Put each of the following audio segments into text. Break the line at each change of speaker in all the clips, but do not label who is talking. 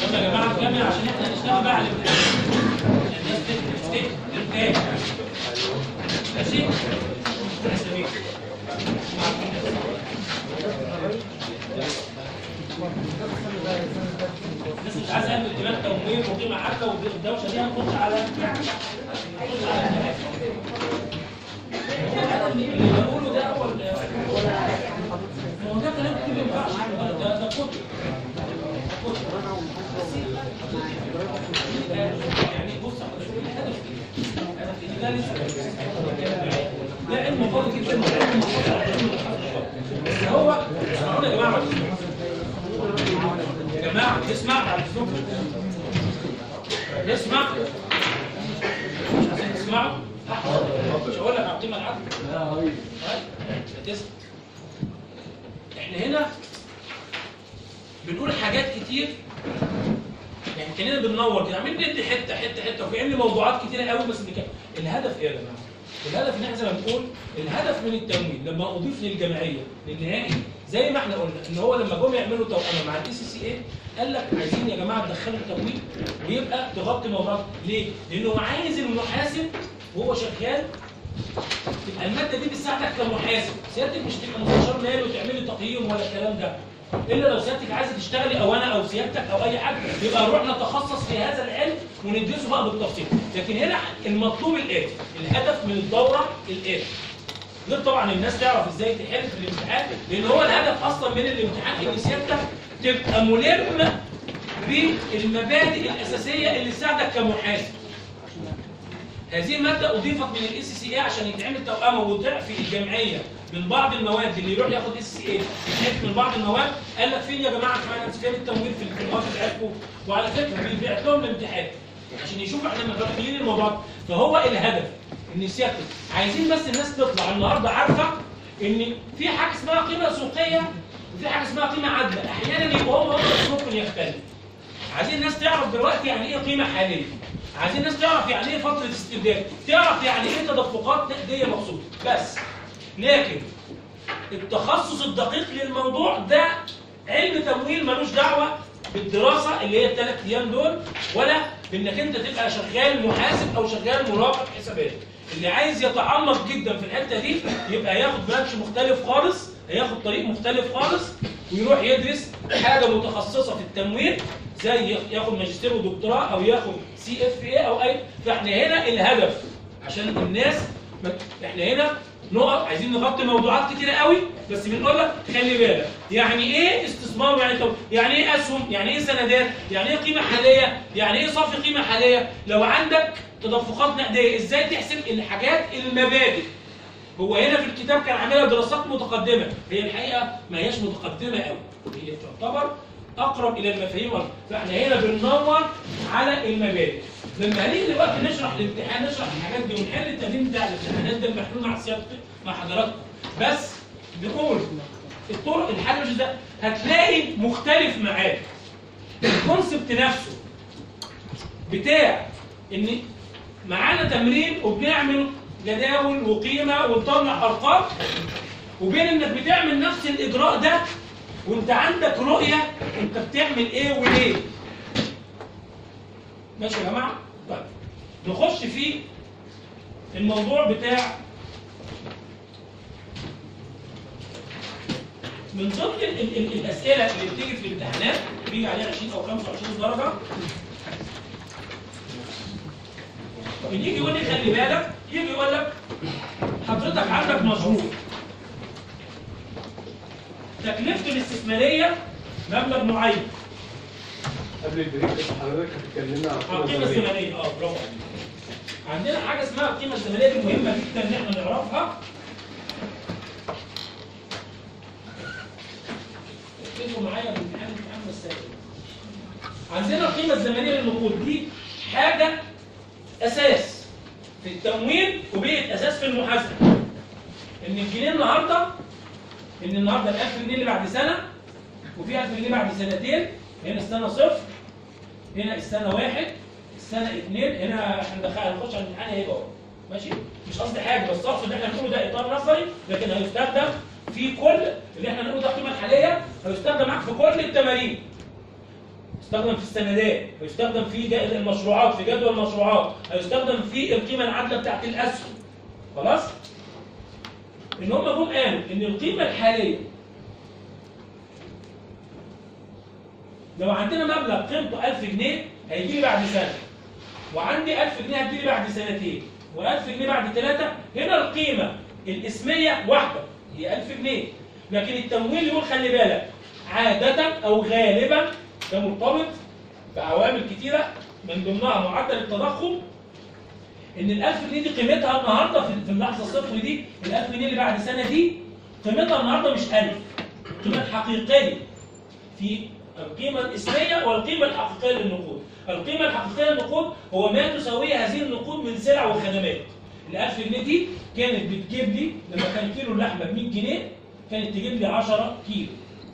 يلا يا جماعه نكمل عشان احنا هنشتغل بقى على الامتحان الناس تفتح تفتح ماشي يا سمير. الناس مش عايزه اعمل دماغ تمويل وقيمه حتى والدوشه دي هنخش على هنخش على الامتحان اللي بقوله ده هو ال- ما هو ده كلام كتير ما ينفعش ده ده ده كتب يعني بص حضرتك الهدف الهدف إيه؟ ده لسه ده علم فاضي جدا وعلم بس هو اسمعونا يا جماعه يا جماعه اسمع بعد اذنكم اسمع مش عايزين تسمعوا مش هقول لك على القيمه العدل تسمع احنا هنا بنقول حاجات كتير يعني كاننا بننور كده عاملين ندي حته حته حته وفي علم موضوعات كتيره قوي بس بنتكلم الهدف ايه يا جماعه؟ الهدف ان احنا زي ما بنقول الهدف من التمويل لما اضيف للجمعيه للنهائي زي ما احنا قلنا ان هو لما جم يعملوا توأمه مع الاي سي سي اي قال لك عايزين يا جماعه تدخلوا التمويل ويبقى تغطي موضوعات ليه؟ لانه عايز المحاسب وهو شغال تبقى الماده دي بتساعدك كمحاسب سيادتك مش تبقى مستشار مالي وتعملي تقييم ولا الكلام ده الا لو سيادتك عايزه تشتغلي او انا او سيادتك او اي حد يبقى نروح نتخصص في هذا العلم وندرسه بقى بالتفصيل لكن هنا المطلوب الاتي الهدف من الدوره الاتي غير طبعا الناس تعرف ازاي تحل في الامتحان لان هو الهدف اصلا من الامتحان ان سيادتك تبقى ملم بالمبادئ الاساسيه اللي تساعدك كمحاسب هذه المادة أضيفت من الاي سي سي اي عشان يتعمل توأمة وتعفي الجمعية من بعض المواد اللي يروح ياخد اي سي سي اي يتعفي من بعض المواد قال لك فين يا جماعة فاينانس فين التمويل في المواد بتاعتكم وعلى فكرة بيبعت لهم الامتحان عشان يشوفوا احنا مغفلين الموضوع ده. فهو الهدف ان سيادتك عايزين بس الناس تطلع النهارده عارفة ان في حاجة اسمها قيمة سوقية وفي حاجة اسمها قيمة عادلة احيانا يبقى هم هم بس ممكن يختلف عايزين الناس تعرف دلوقتي يعني ايه قيمة حالية عايزين الناس تعرف يعني ايه فترة استبداد تعرف يعني ايه تدفقات نقدية مقصودة بس لكن التخصص الدقيق للموضوع ده علم تمويل ملوش دعوة بالدراسة اللي هي الثلاث ايام دول ولا بانك انت تبقى شغال محاسب او شغال مراقب حسابات اللي عايز يتعمق جدا في الحتة دي يبقى ياخد برانش مختلف خالص هياخد طريق مختلف خالص ويروح يدرس حاجة متخصصة في التمويل زي ياخد ماجستير ودكتوراه او ياخد سي اف اي او اي فاحنا هنا الهدف عشان الناس ما- احنا هنا نقط عايزين نغطي موضوعات كتيره قوي بس بنقول لك خلي بالك يعني ايه استثمار يعني طب يعني ايه اسهم يعني ايه سندات يعني ايه قيمه حاليه يعني ايه صافي قيمه حاليه لو عندك تدفقات نقديه ازاي تحسب الحاجات المبادئ هو هنا في الكتاب كان عاملها دراسات متقدمه هي الحقيقه ما هياش متقدمه قوي هي تعتبر اقرب الى المفاهيم والله. فاحنا هنا بندور على المبادئ لما هنيجي دلوقتي نشرح الامتحان نشرح الحاجات دي ونحل التمرين بتاع الامتحانات ده المحلول مع سيادتك مع حضراتكم بس نقول الطرق الحل مش ده هتلاقي مختلف معاك الكونسبت نفسه بتاع ان معانا تمرين وبنعمل جداول وقيمه ونطلع ارقام وبين انك بتعمل نفس الاجراء ده وانت عندك رؤيه انت بتعمل ايه وليه ماشي يا جماعه طيب نخش في الموضوع بتاع من ضمن ال ال ال الاسئله اللي بتيجي في الامتحانات بيجي عليها 20 او 25 درجه يجي يقول لي خلي بالك يجي يقول لك حضرتك عندك مشروع تكلفته الاستثماريه مبلغ معين
قبل البريك بس حضرتك هتكلمنا عن
اه القيمه الزمنيه اه برافو عليك. عندنا حاجه اسمها القيمه الزمنيه دي مهمه جدا ان احنا نعرفها ركزوا معايا في الامتحان الامتحان مش سهل عندنا القيمه الزمنيه للنقود دي حاجه اساس في التمويل وبقت اساس في المحاسبه ان الجنيه النهارده ان النهارده ال 1000 جنيه اللي بعد سنه وفي 1000 جنيه بعد سنتين هنا السنه صفر هنا السنه واحد السنه اثنين هنا احنا دخل- هنخش على الامتحان هيبقى واحد. ماشي مش قصدي حاجه بس اقصد ان احنا بنقوله ده اطار نظري لكن هيستخدم في كل اللي احنا بنقوله ده القيمه الحاليه هيستخدم معاك في كل التمارين يستخدم في السندات ويستخدم في جد- المشروعات في جدول المشروعات هيستخدم في القيمه العادله بتاعت الاسهم خلاص ان هم جم قالوا ان القيمه الحاليه لو عندنا مبلغ قيمته 1000 جنيه هيجي لي بعد سنه وعندي 1000 جنيه هتجي لي بعد سنتين و1000 جنيه بعد ثلاثه هنا القيمه الاسميه واحده هي 1000 جنيه لكن التمويل يقول خلي بالك عاده او غالبا ده مرتبط بعوامل كتيره من ضمنها معدل التضخم ان ال 1000 جنيه دي قيمتها النهارده في في اللحظه الصفر دي ال 1000 جنيه اللي بعد سنه دي قيمتها النهارده مش 1000 القيمه الحقيقيه في القيمة الإسمية والقيمة الحقيقية للنقود. القيمة الحقيقية للنقود هو ما تساويه هذه النقود من سلع وخدمات. ال 1000 جنيه دي كانت بتجيب لي لما كان كيلو اللحمة ب 100 جنيه كانت تجيب لي 10 كيلو.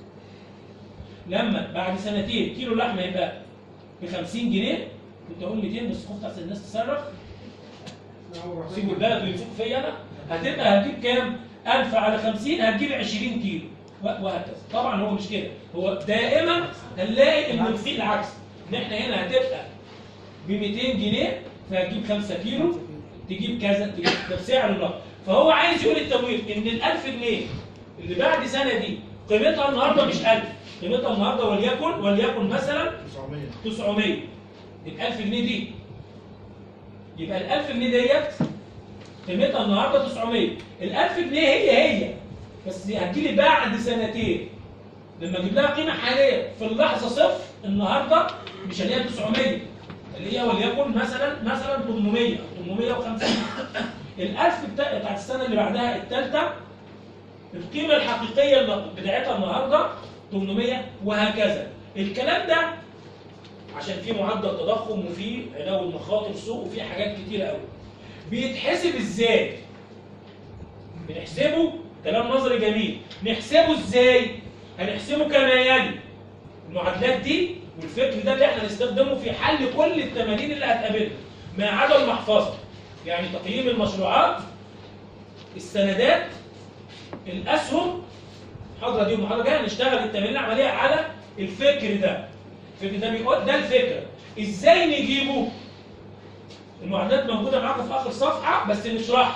لما بعد سنتين كيلو اللحمة يبقى ب 50 جنيه كنت أقول 200 بس خفت أحسن الناس تصرف سيبوا البلد ويمسكوا فيا انا هتبقى هتجيب كام؟ 1000 على 50 هتجيب 20 كيلو و- وهكذا طبعا هو مش كده هو دائما هنلاقي ان في العكس ان احنا هنا هتبقى ب 200 جنيه فهتجيب 5 كيلو تجيب كذا تجيب ده بسعر النقد فهو عايز يقول التمويل ان ال 1000 جنيه اللي بعد سنه دي قيمتها النهارده مش 1000 قيمتها النهارده وليكن وليكن مثلا
900
900 ال 1000 جنيه دي يبقى ال 1000 جنيه ديت قيمتها النهارده 900 ال 1000 جنيه هي هي بس هتجيلي بعد سنتين لما اجيب لها قيمه حاليه في اللحظه صفر النهارده مش اللي هي 900 اللي هي وليكن مثلا مثلا 800 850 ال 1000 بتا- بتاعت السنه اللي بعدها الثالثه القيمه الحقيقيه اللي بتاعتها النهارده 800 وهكذا الكلام ده عشان في معدل تضخم وفي علاوه مخاطر سوق وفي حاجات كتيره قوي بيتحسب ازاي بنحسبه كلام نظري جميل نحسبه ازاي هنحسبه كما يلي المعادلات دي والفكر ده اللي احنا هنستخدمه في حل كل التمارين اللي هتقابلنا ما عدا المحفظه يعني تقييم المشروعات السندات الاسهم المحاضره دي والمحاضره الجايه هنشتغل التمارين العمليه على الفكر ده الفكر ده بيقول ده الفكره ازاي نجيبه المعادلات موجوده معاكم في اخر صفحه بس نشرحها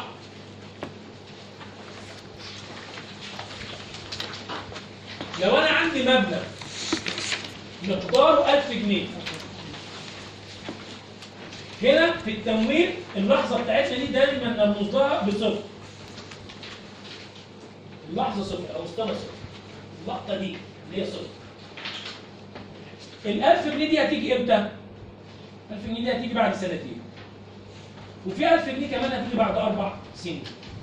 لو انا عندي مبلغ مقداره 1000 جنيه هنا في التمويل اللحظه بتاعتنا دي دايما نرمز لها بصفر اللحظه صفر او السنه صفر اللقطه دي اللي هي صفر ال 1000 جنيه دي هتيجي امتى؟ 1000 جنيه دي هتيجي بعد سنتين وفي 1000 جنيه كمان هتيجي بعد اربع سنين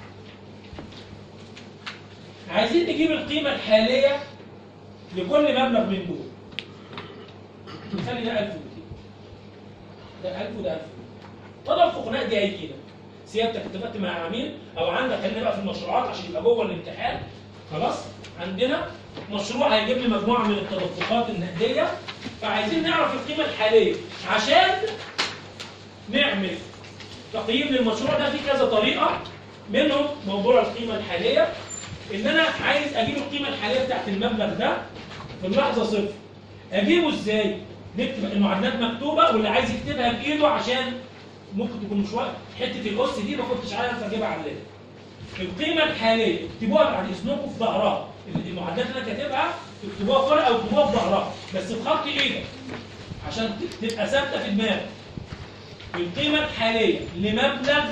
عايزين نجيب القيمه الحاليه لكل مبلغ من دول نخلي ده 1200 ده 1000 وده 1000 تدفق نقدي هيجي لك سيادتك اتفقت مع عميل او عندك خلينا بقى في المشروعات عشان يبقى جوه الامتحان خلاص عندنا مشروع هيجيب لي مجموعه من التدفقات النقديه فعايزين نعرف القيمه الحاليه عشان نعمل تقييم للمشروع ده في كذا طريقه منهم موضوع القيمه الحاليه ان انا عايز اجيب القيمه الحاليه بتاعت المبلغ ده في اللحظه صفر اجيبه ازاي نكتب المعادلات مكتوبه واللي عايز يكتبها بايده عشان ممكن تكون مش وقت حته الاس دي ما كنتش عارف اجيبها على الليل القيمه الحاليه اكتبوها بعد اذنكم في ظهرها المعادلات اللي انا كاتبها اكتبوها في ورقه او اكتبوها في ظهرها بس بخط ايدك عشان ت- تبقى ثابته في دماغك القيمه الحاليه لمبلغ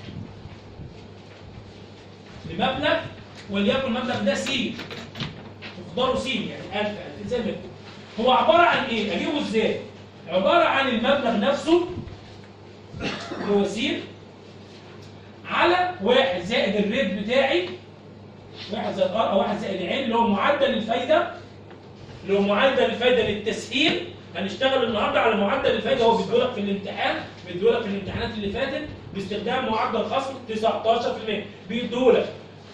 لمبلغ وليكن المبلغ ده س مقداره س يعني 1000 2000 زي ما يكون. هو عباره عن ايه؟ اجيبه ازاي؟ عباره عن المبلغ نفسه اللي هو س على واحد زائد الريت بتاعي واحد زائد ار او واحد زائد عين اللي هو معدل الفايده اللي هو معدل الفايده للتسهيل هنشتغل النهارده على معدل الفايده هو بيدولك في الامتحان بيدولك في الامتحانات اللي فاتت باستخدام معدل خصم 19% بيدولك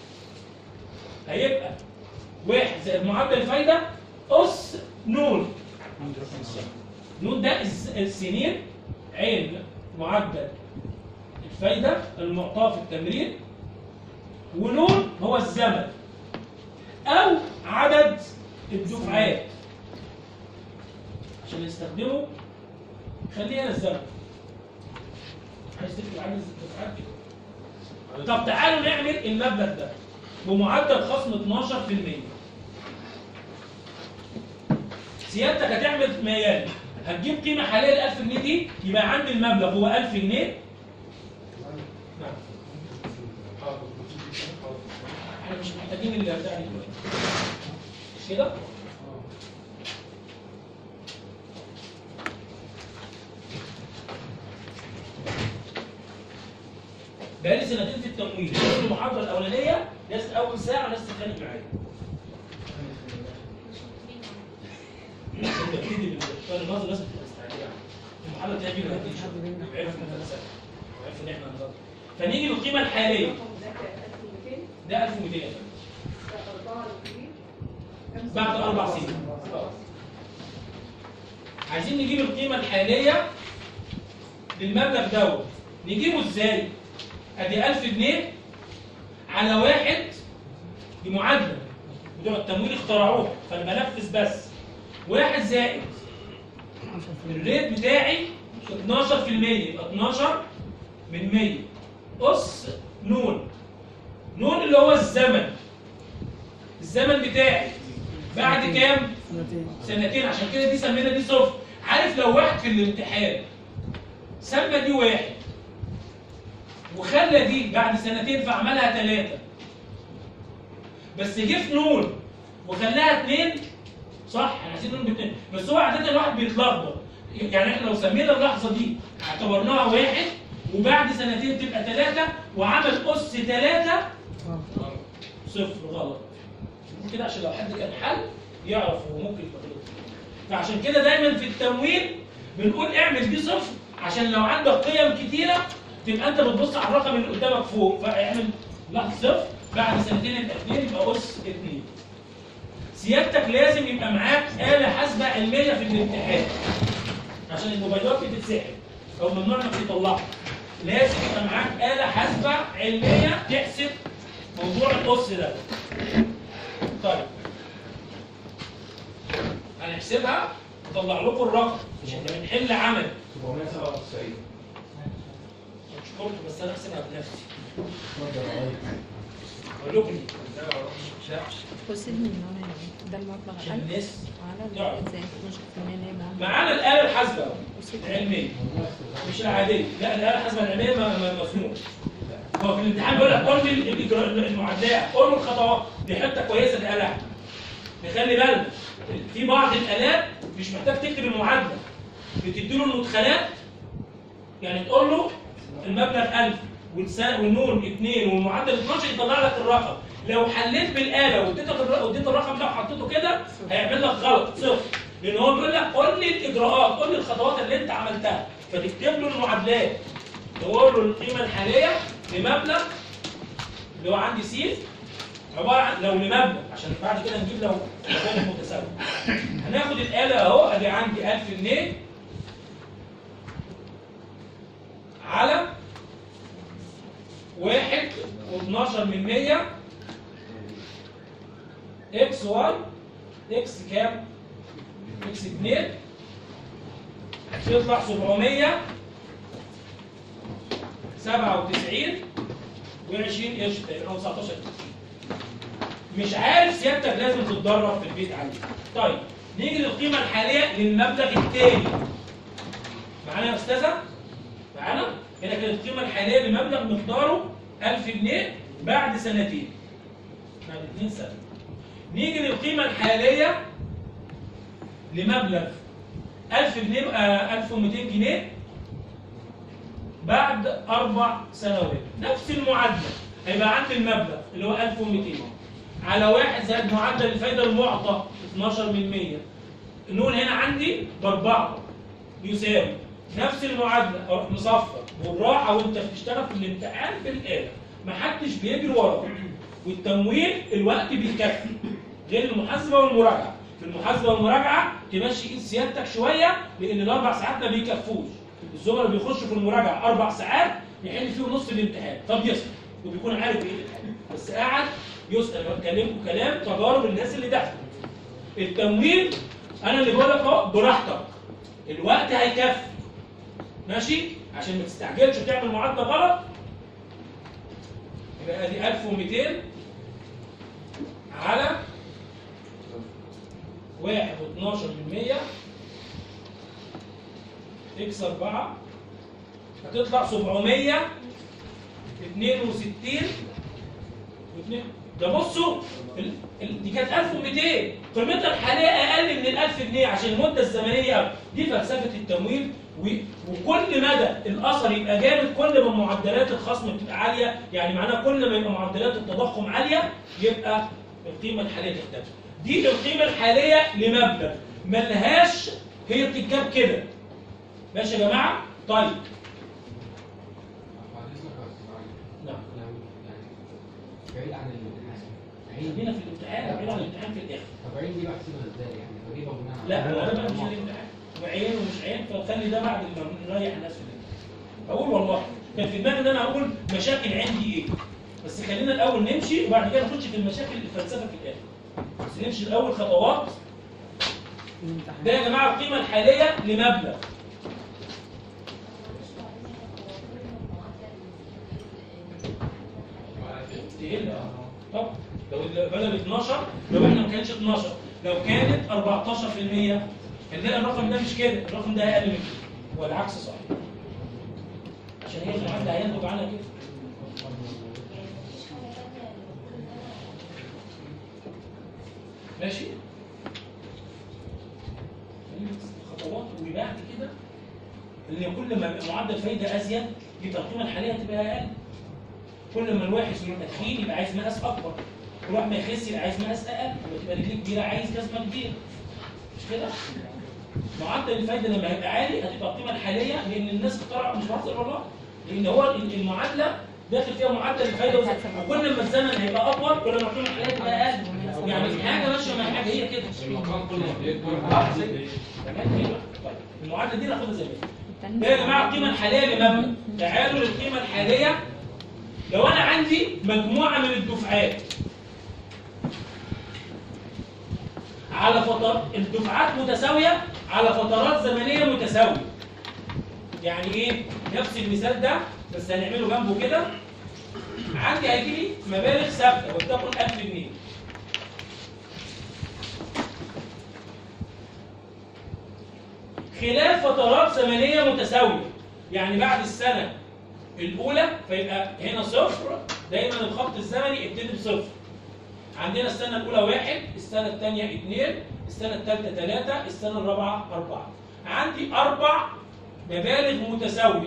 هيبقى واحد زائد معدل الفايده اس نون نون ده الس- السنين عين معدل الفايده المعطاه في التمرين ونون هو الزمن او عدد الدفعات عشان يستخدمه خليه هنا الزمن عايز تكتب عايز الدفعات كده طب تعالوا نعمل المبلغ ده بمعدل خصم 12% سيادتك هتعمل ما يلي هتجيب قيمه حاليه ل 1000 جنيه دي يبقى عندي المبلغ هو 1000 جنيه نعم احنا مش محتاجين اللي بتاع دي دلوقتي مش كده؟ بقالي سنتين في التمويل كل المحاضره الاولانيه ناس اول ساعه ناس تتخانق معايا انت بتدي بالفعل النظر لازم تبقى مستعجله المحاضره تلاقي فيها هدي عرف ان انا سنه عرف ان احنا هنظبط فنيجي للقيمه الحاليه ده 1200 بعد اربع سنين عايزين نجيب القيمه الحاليه للمبلغ دوت نجيبه ازاي؟ ادي 1000 جنيه على واحد بمعادله بتوع التمويل اخترعوها فانا بنفذ بس واحد زائد الريت بتاعي 12% يبقى 12 من 100 أس نون نون اللي هو الزمن الزمن بتاعي بعد كام؟ سنتين عشان كده دي سمينا دي صفر عارف لو واحد في الامتحان سمى دي واحد وخلى دي بعد سنتين فعملها ثلاثة بس جه في نون وخلاها اثنين صح احنا عايزين نون باثنين بس هو عادة الواحد بيتلخبط يعني احنا لو سمينا اللحظة دي اعتبرناها واحد وبعد سنتين تبقى ثلاثة وعمل أس ثلاثة صفر غلط كده عشان لو حد كان حل يعرف هو ممكن يبقى غلط فعشان كده دايما في التمويل بنقول اعمل دي صفر عشان لو عندك قيم كتيرة تبقى انت بتبص على الرقم اللي قدامك فوق فاعمل لحظة صفر بعد سنتين يبقى اثنين يبقى أس اثنين سيادتك لازم يبقى معاك آلة حاسبة علمية في الامتحان عشان الموبايلات بتتسحب او ممنوع انك تطلعها لازم يبقى معاك آلة حاسبة علمية تحسب موضوع القص ده طيب هنحسبها نطلع لكم الرقم مش احنا بنحل عمل
797
مش قلت بس انا احسبها بنفسي اقول لكم دي
وسيب من هنا يعني ده المبلغ
عشان
ألف
الناس
على
تعرف.
الواحد زائد 12% اللي هي معانا
معانا الآلة الحاسبة العلمية مش العادية لا الآلة الحاسبة العلمية ما- ما- مسموح هو في الامتحان بيقول لك قول لي الإجراء- المعادلات قول لي الخطوات دي حتة كويسة دي آلة نخلي بالنا في بعض الآلات مش محتاج تكتب المعادلة بتدي له المدخلات يعني تقول له المبلغ 1000 والس- والنون 2 والمعدل 12 يطلع لك الرقم لو حليت بالآلة واديتك الر- واديت الرقم ده وحطيته كده هيعمل لك غلط صفر لأن هو بيقول لك قول لي الإجراءات قول لي الخطوات اللي أنت عملتها فتكتب له المعادلات تقول له القيمة الحالية لمبلغ اللي هو عندي سي عبارة عن لو لمبلغ عشان بعد كده نجيب لو مبالغ متساوية هناخد الآلة أهو أدي عندي 1000 جنيه على واحد و12 من 100 اكس واي اكس كام؟ اكس 2 يطلع 700 97 و20 قرش تقريبا او 19 قرش مش عارف سيادتك لازم تتدرب في البيت عليه طيب نيجي للقيمه الحاليه للمبلغ الثاني معانا يا استاذه معانا هنا كانت القيمه الحاليه لمبلغ مقداره 1000 جنيه بعد سنتين بعد 2 سنه نيجي للقيمه الحاليه لمبلغ 1000 جنيه آه 1200 جنيه بعد اربع سنوات نفس المعادله هيبقى عندي المبلغ اللي هو 1200 على واحد زائد معدل الفايده المعطى 12 من 100 نقول هنا عندي باربعه يساوي نفس المعادله اروح مصفر بالراحه وانت بتشتغل في الامتحان بالاله محدش بيجري وراك والتمويل الوقت بيكفي غير المحاسبه والمراجعه في المحاسبه والمراجعه تمشي ايد سيادتك شويه لان الاربع ساعات ما بيكفوش الزملاء بيخشوا في المراجعه اربع ساعات يحل فيهم نص الامتحان طب يسأل وبيكون عارف ايه الامتحان بس قاعد يسأل ويكلمكم كلام تجارب الناس اللي دخلت التمويل انا اللي بقول لك اهو براحتك الوقت هيكفي ماشي عشان ما تستعجلش وتعمل معادله غلط يبقى ادي 1200 على 1 و12 من 100 اكس 4 هتطلع 762 واثنين ده بصوا ال- ال- دي كانت 1200 قيمتها الحاليه اقل من ال 1000 جنيه عشان المده الزمنيه دي فلسفه التمويل و- وكل مدى الاثر يبقى جامد كل ما معدلات الخصم بتبقى عاليه يعني معناها كل ما يبقى معدلات التضخم عاليه يبقى القيمه الحاليه تختلف دي القيمه الحاليه لمبلغ ملهاش هي بتتجاب كده ماشي يا جماعه طيب
بعد اذنك يا استاذ علي
نعم
لو يعني بعيد عن الامتحان عين
خلينا في الامتحان خلينا في الامتحان في الاخر
طب عين دي بحسبها ازاي يعني بجيبها بناء على
لا هو ده بقى مش الامتحان وعين ومش عين فخلي ده بعد ما نريح الناس في الامتحان اقول والله كان في دماغي ان انا اقول مشاكل عندي ايه بس خلينا الاول نمشي وبعد كده نخش في المشاكل الفلسفه في الاخر بس نمشي الاول خطوات ده يا جماعه القيمه الحاليه لمبلغ تقل اه طب لو ال- بدل 12 لو احنا ما كانش 12 لو كانت 14% هنلاقي الرقم ده مش كده الرقم ده اقل من كده والعكس صحيح عشان هي المعادله هينتج عنها كده ماشي خطوات وبعد كده اللي كل ما يبقى معدل فايده ازيد يبقى القيمه الحاليه تبقى اقل كل ما الواحد يبقى تخين يبقى عايز مقاس اكبر كل واحد ما يخس يبقى عايز مقاس اقل لما تبقى رجليه كبيره عايز جسمه كبير مش كده؟ معدل الفايده لما هيبقى عالي هتبقى القيمه الحاليه لان الناس اخترعوا مش بهزر والله لان هو ال- المعادله داخل فيها معدل الفايده وز- وكل ما الزمن هيبقى اطول كل ما القيمه الحاليه تبقى اقل يعني في حاجه ماشيه مع حاجه هي كده
المقام كل ما بيكبر
اه زي تمام كده طيب المعادله دي ناخدها زي ما هي ده يا جماعه القيمه الحاليه لمبلغ تعالوا للقيمه الحاليه لو انا عندي مجموعه من الدفعات على فترات الدفعات متساويه على فترات زمنيه متساويه يعني ايه نفس المثال ده بس هنعمله جنبه كده عندي هيجي لي مبالغ ثابته ولتكن 1000 جنيه خلال فترات زمنيه متساويه يعني بعد السنه الاولى فيبقى هنا صفر دايما الخط الزمني يبتدي بصفر عندنا السنه الاولى واحد السنه الثانيه اثنين السنه الثالثه ثلاثه السنه الرابعه اربعه عندي اربع مبالغ متساويه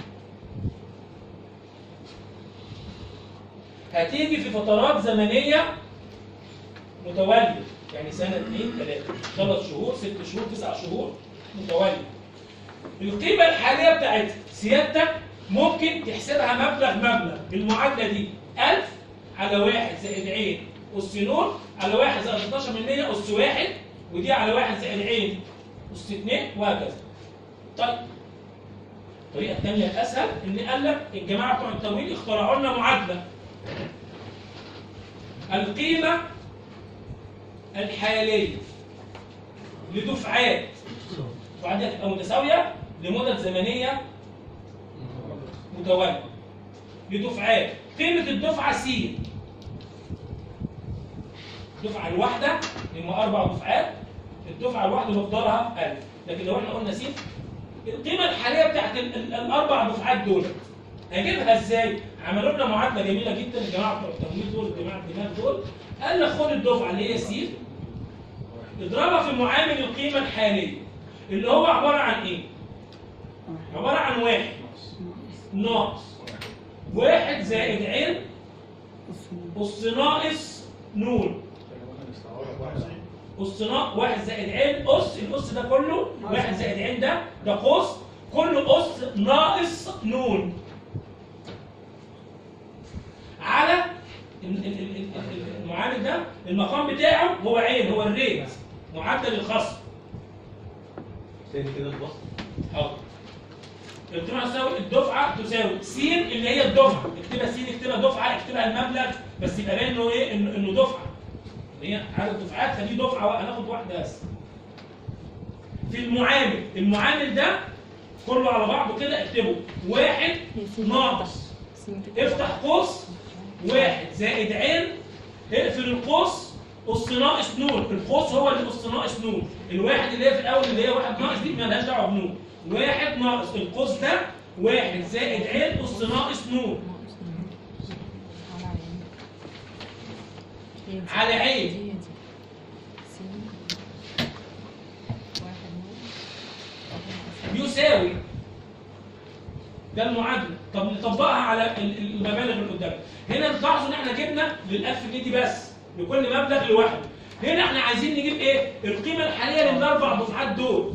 هتيجي في فترات زمنيه متواليه يعني سنه اثنين ثلاثه ثلاث شهور ست شهور تسع شهور متواليه القيمه الحاليه بتاعتها سيادتك ممكن تحسبها مبلغ مبلغ بالمعادله دي 1000 على 1 زائد عين اس نور على 1 زائد 12 من 100 اس 1 ودي على 1 زائد عين اس 2 وهكذا. طيب الطريقه الثانيه الاسهل ان قال لك الجماعه بتوع التمويل اخترعوا لنا معادله القيمه الحاليه لدفعات الدفعات دي هتبقى متساويه لمدد زمنيه متواليه لدفعات قيمه الدفعه س الدفعه الواحده هم اربع دفعات الدفعه الواحده مقدارها 1000 لكن لو احنا قلنا س القيمه الحاليه بتاعت ال- ال- الاربع دفعات دول هجيبها ازاي؟ عملوا لنا معادله جميله جدا الجماعه بتوع التمويل دول الجماعه الدماغ دول قال لك خد الدفعه اللي هي س اضربها في معامل القيمه الحاليه اللي هو عباره عن ايه؟ عباره عن واحد ناقص واحد زائد عين أس ناقص نون أس ناقص واحد زائد عين أس الأس ده كله واحد زائد عين ده ده قوس كله أس ناقص نون على ال- ال- ال- ال- ال- المعامل ده المقام بتاعه هو عين هو الريت معدل الخصم
تاني كده البسط
حاضر القيمة تساوي الدفعة تساوي س اللي هي الدفعة اكتبها س اكتبها دفعة اكتبها المبلغ بس يبقى باين انه ايه انه إنه دفعة اللي هي عدد دفعات فدي دفعة هناخد واحدة بس في المعامل المعامل ده كله على بعضه كده اكتبه واحد ناقص افتح قوس واحد زائد عين اقفل القوس قص ناقص نون القوس هو اللي قص ناقص نون الواحد اللي هي في الاول اللي هي واحد ناقص دي مالهاش دعوه بنون واحد ناقص القوس ده واحد زائد عين قص ناقص نون على عين. يساوي ده المعادله طب نطبقها على ال- ال- المبالغ اللي قدامنا هنا تلاحظوا ان احنا جبنا لل 1000 جنيه دي بس لكل مبلغ لوحده هنا احنا عايزين نجيب ايه القيمه الحاليه للاربع دفعات دول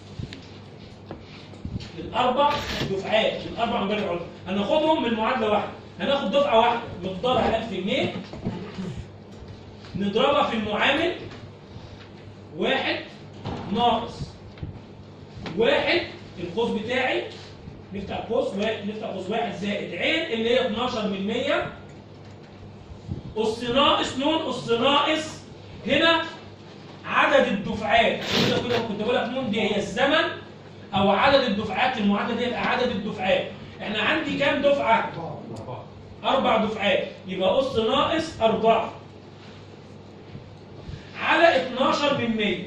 الاربع دفعات الاربع مبالغ علوم هناخدهم من معادله واحده هناخد دفعه واحده مقدارها 1000 جنيه نضربها في المعامل واحد ناقص واحد القوس بتاعي نفتح قوس واحد نفتح قوس واحد زائد عين اللي هي 12 من 100 أس ناقص نون أس ناقص هنا عدد الدفعات كده كده كنت بقول لك نون دي هي الزمن أو عدد الدفعات المعادلة دي يبقى عدد الدفعات احنا عندي كام دفعة؟ أربع دفعات يبقى أس ناقص أربعة على 12 من 100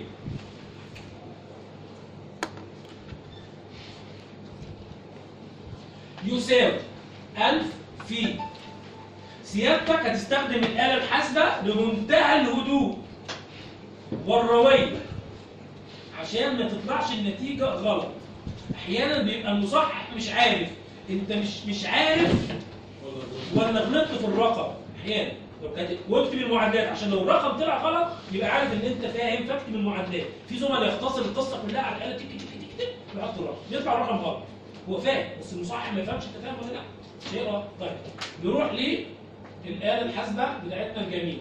يساوي 1000 في سيادتك هتستخدم الآلة الحاسبة بمنتهى الهدوء والروية عشان ما تطلعش النتيجة غلط أحيانا بيبقى المصحح مش عارف أنت مش مش عارف ولا غلطت في الرقم أحيانا لو كانت- واكتب المعادلات عشان لو الرقم طلع غلط يبقى عارف ان انت فاهم فاكتب المعادلات في زملاء يختصر القصه كلها على الاله تك تك تك تك ويحط الرقم يطلع الرقم غلط هو فاهم بس المصحح ما يفهمش انت فاهم ولا لا مش هيقرا طيب نروح للاله الحاسبه بتاعتنا الجميله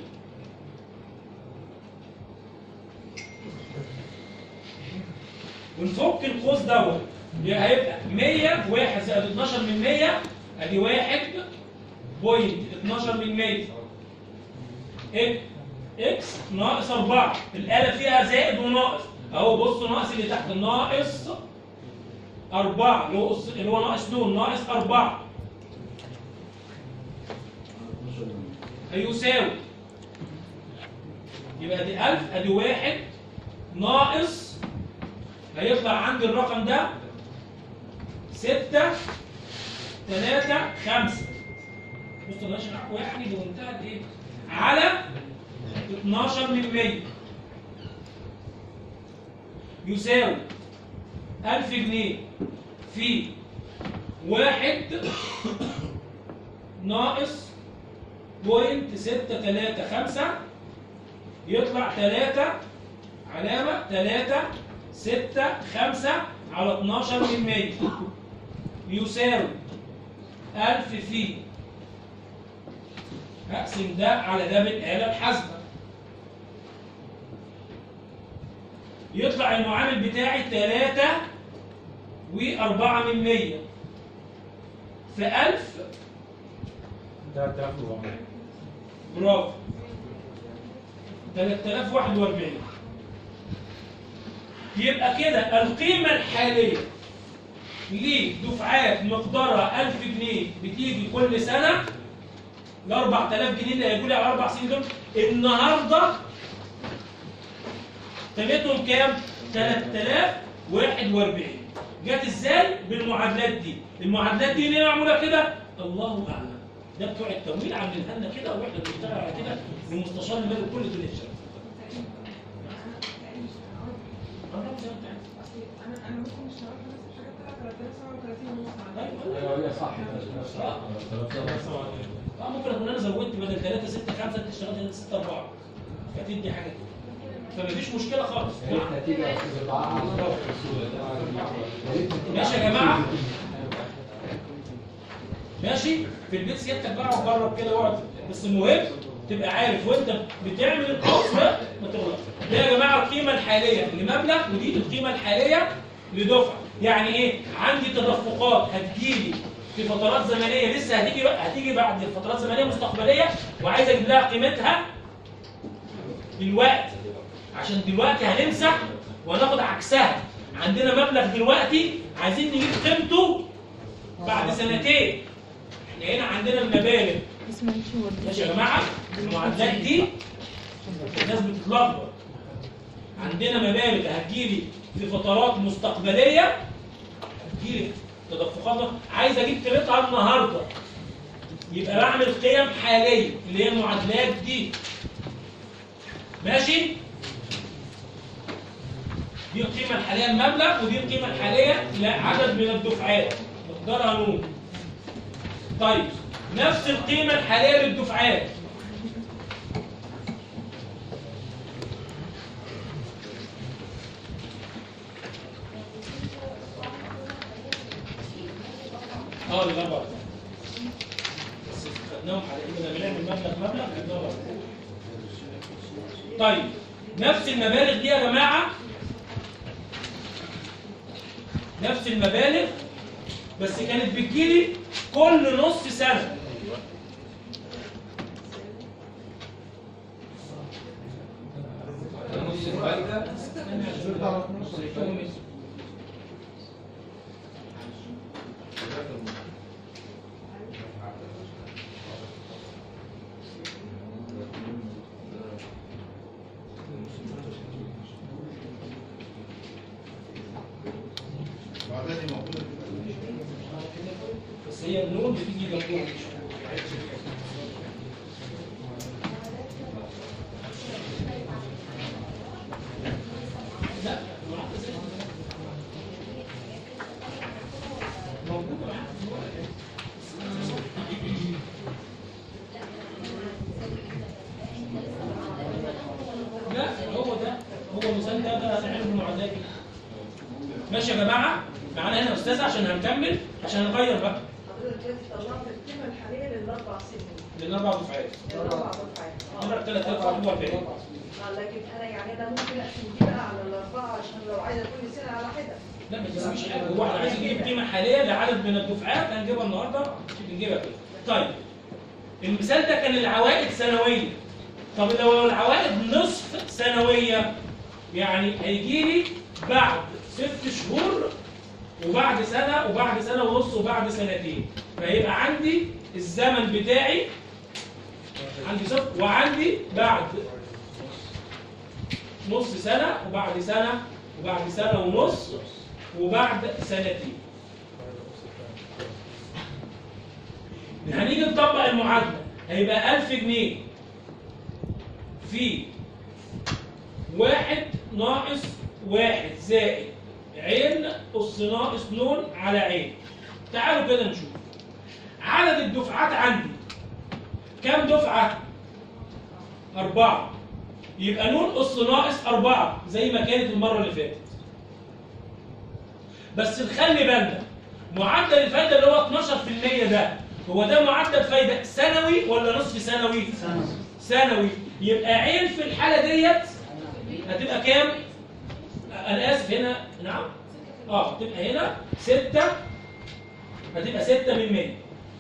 ونفك القوس دوت يبقى هيبقى 100 واحد زائد 12 من 100 ادي واحد بوينت 12 من 100 إك- اكس ناقص 4 الآلة فيها زائد وناقص اهو بصوا ناقص اللي تحت ناقص 4 اللي هو أس- اللي هو ناقص نون ناقص 4 هيساوي يبقى دي 1000 ادي واحد ناقص هيطلع عندي الرقم ده 6 3 5 بص انا اشرح يعني بمنتهى الايه على 12 من 100 يساوي 1000 جنيه في واحد ناقص بوينت ستة تلاتة خمسة يطلع تلاتة علامة تلاتة ستة خمسة على 12 من 100 يساوي 1000 في هقسم ده على ده بالآلة الحاسبة يطلع المعامل بتاعي 3 و4 من 100 في 1000
3400
برافو 3041 يبقى كده القيمة الحالية لدفعات مقدارها 1000 جنيه بتيجي كل سنة ال 4000 جنيه اللي هيجوا لي على اربع سنين دول النهارده قيمتهم كام؟ 3041 جت ازاي؟ بالمعادلات دي المعادلات دي ليه معموله كده؟ الله اعلم ده بتوع التمويل عاملينها لنا كده واحنا بنشتغل على كده ومستشار المالي كل دول الشركه
انا انا ممكن اشتغل نفس الحاجات طلعت 3037 ونص
ايوه هي صح
اه ممكن اكون انا زودت بدل 3 6 5 انت اشتغلت 3 6 4 فتدي حاجه كده فمفيش مشكله خالص
يا ريت نتيجه يا استاذ دعاء يا ريت نتيجة
ماشي يا جماعه ماشي في البيت سيادتك بقى وجرب كده واقعد بس المهم تبقى عارف وانت بتعمل الكورس ده ما تغلطش ده يا جماعه القيمه الحاليه لمبلغ ودي القيمه الحاليه لدفعه يعني ايه عندي تدفقات هتجيلي في فترات زمنيه لسه هتيجي بقى هتيجي بعد فترات زمنيه مستقبليه وعايز اجيب لها قيمتها دلوقتي عشان دلوقتي هنمسح وهناخد عكسها عندنا مبلغ دلوقتي عايزين نجيب قيمته بعد سنتين احنا هنا عندنا المبالغ
اسمه مش ورد
ماشي يا جماعه المعادلات دي الناس بتتلخبط عندنا مبالغ هتجيلي في فترات مستقبليه هتجيلي تدفقات عايز اجيب قيمتها النهارده يبقى بعمل قيم حاليه اللي هي المعادلات دي ماشي دي القيمه الحاليه المبلغ ودي القيمه الحاليه لعدد من الدفعات مقدارها نون طيب نفس القيمه الحاليه للدفعات اه للاربع بس خدناهم على اننا بنعمل مبلغ مبلغ خدناهم على كده. طيب نفس المبالغ دي يا جماعه نفس المبالغ بس كانت بتجيلي كل نص سنه
نص الفايده
المعادلة دي موجودة
بس هي النون بتيجي جنبهم لا موجودة لا هو ده هو المثال ده ده هنعمله بالمعادلات دي. ماشي يا جماعه معانا هنا يا استاذ عشان هنكمل عشان نغير بقى
حضرتك دلوقتي طلعت القيمة الحالية للأربع سنين
للاربع دفعات
للأربع دفعات
نمرة 3440
آه، لكن أنا يعني أنا ممكن أقسم دي بقى على الأربعة عشان لو عايزة كل سنة على حدة
لا ما تسويش حاجه هو احنا عايزين نجيب قيمه حاليه لعدد من الدفعات هنجيبها النهارده بنجيبها كده طيب المثال ده كان العوائد سنويه طب لو العوائد نصف سنويه يعني هيجي لي بعد ست شهور وبعد سنه وبعد سنه ونص وبعد سنتين فيبقى عندي الزمن بتاعي عندي صفر وعندي بعد نص سنه وبعد سنه وبعد سنه ونص وبعد سنتين هنيجي نطبق المعادله هيبقى 1000 جنيه في واحد ناقص واحد زائد عين أس ناقص نون على عين تعالوا كده نشوف عدد الدفعات عندي كم دفعة؟ أربعة يبقى نون أس ناقص أربعة زي ما كانت المرة اللي فاتت بس نخلي بالنا معدل الفايدة اللي هو 12% ده هو ده معدل فايدة سنوي ولا نصف سنوي؟ سنوي سنوي يبقى عين في الحالة ديت هتبقى كام؟ أنا آسف هنا نعم اه تبقى هنا 6 هتبقى 6 من 100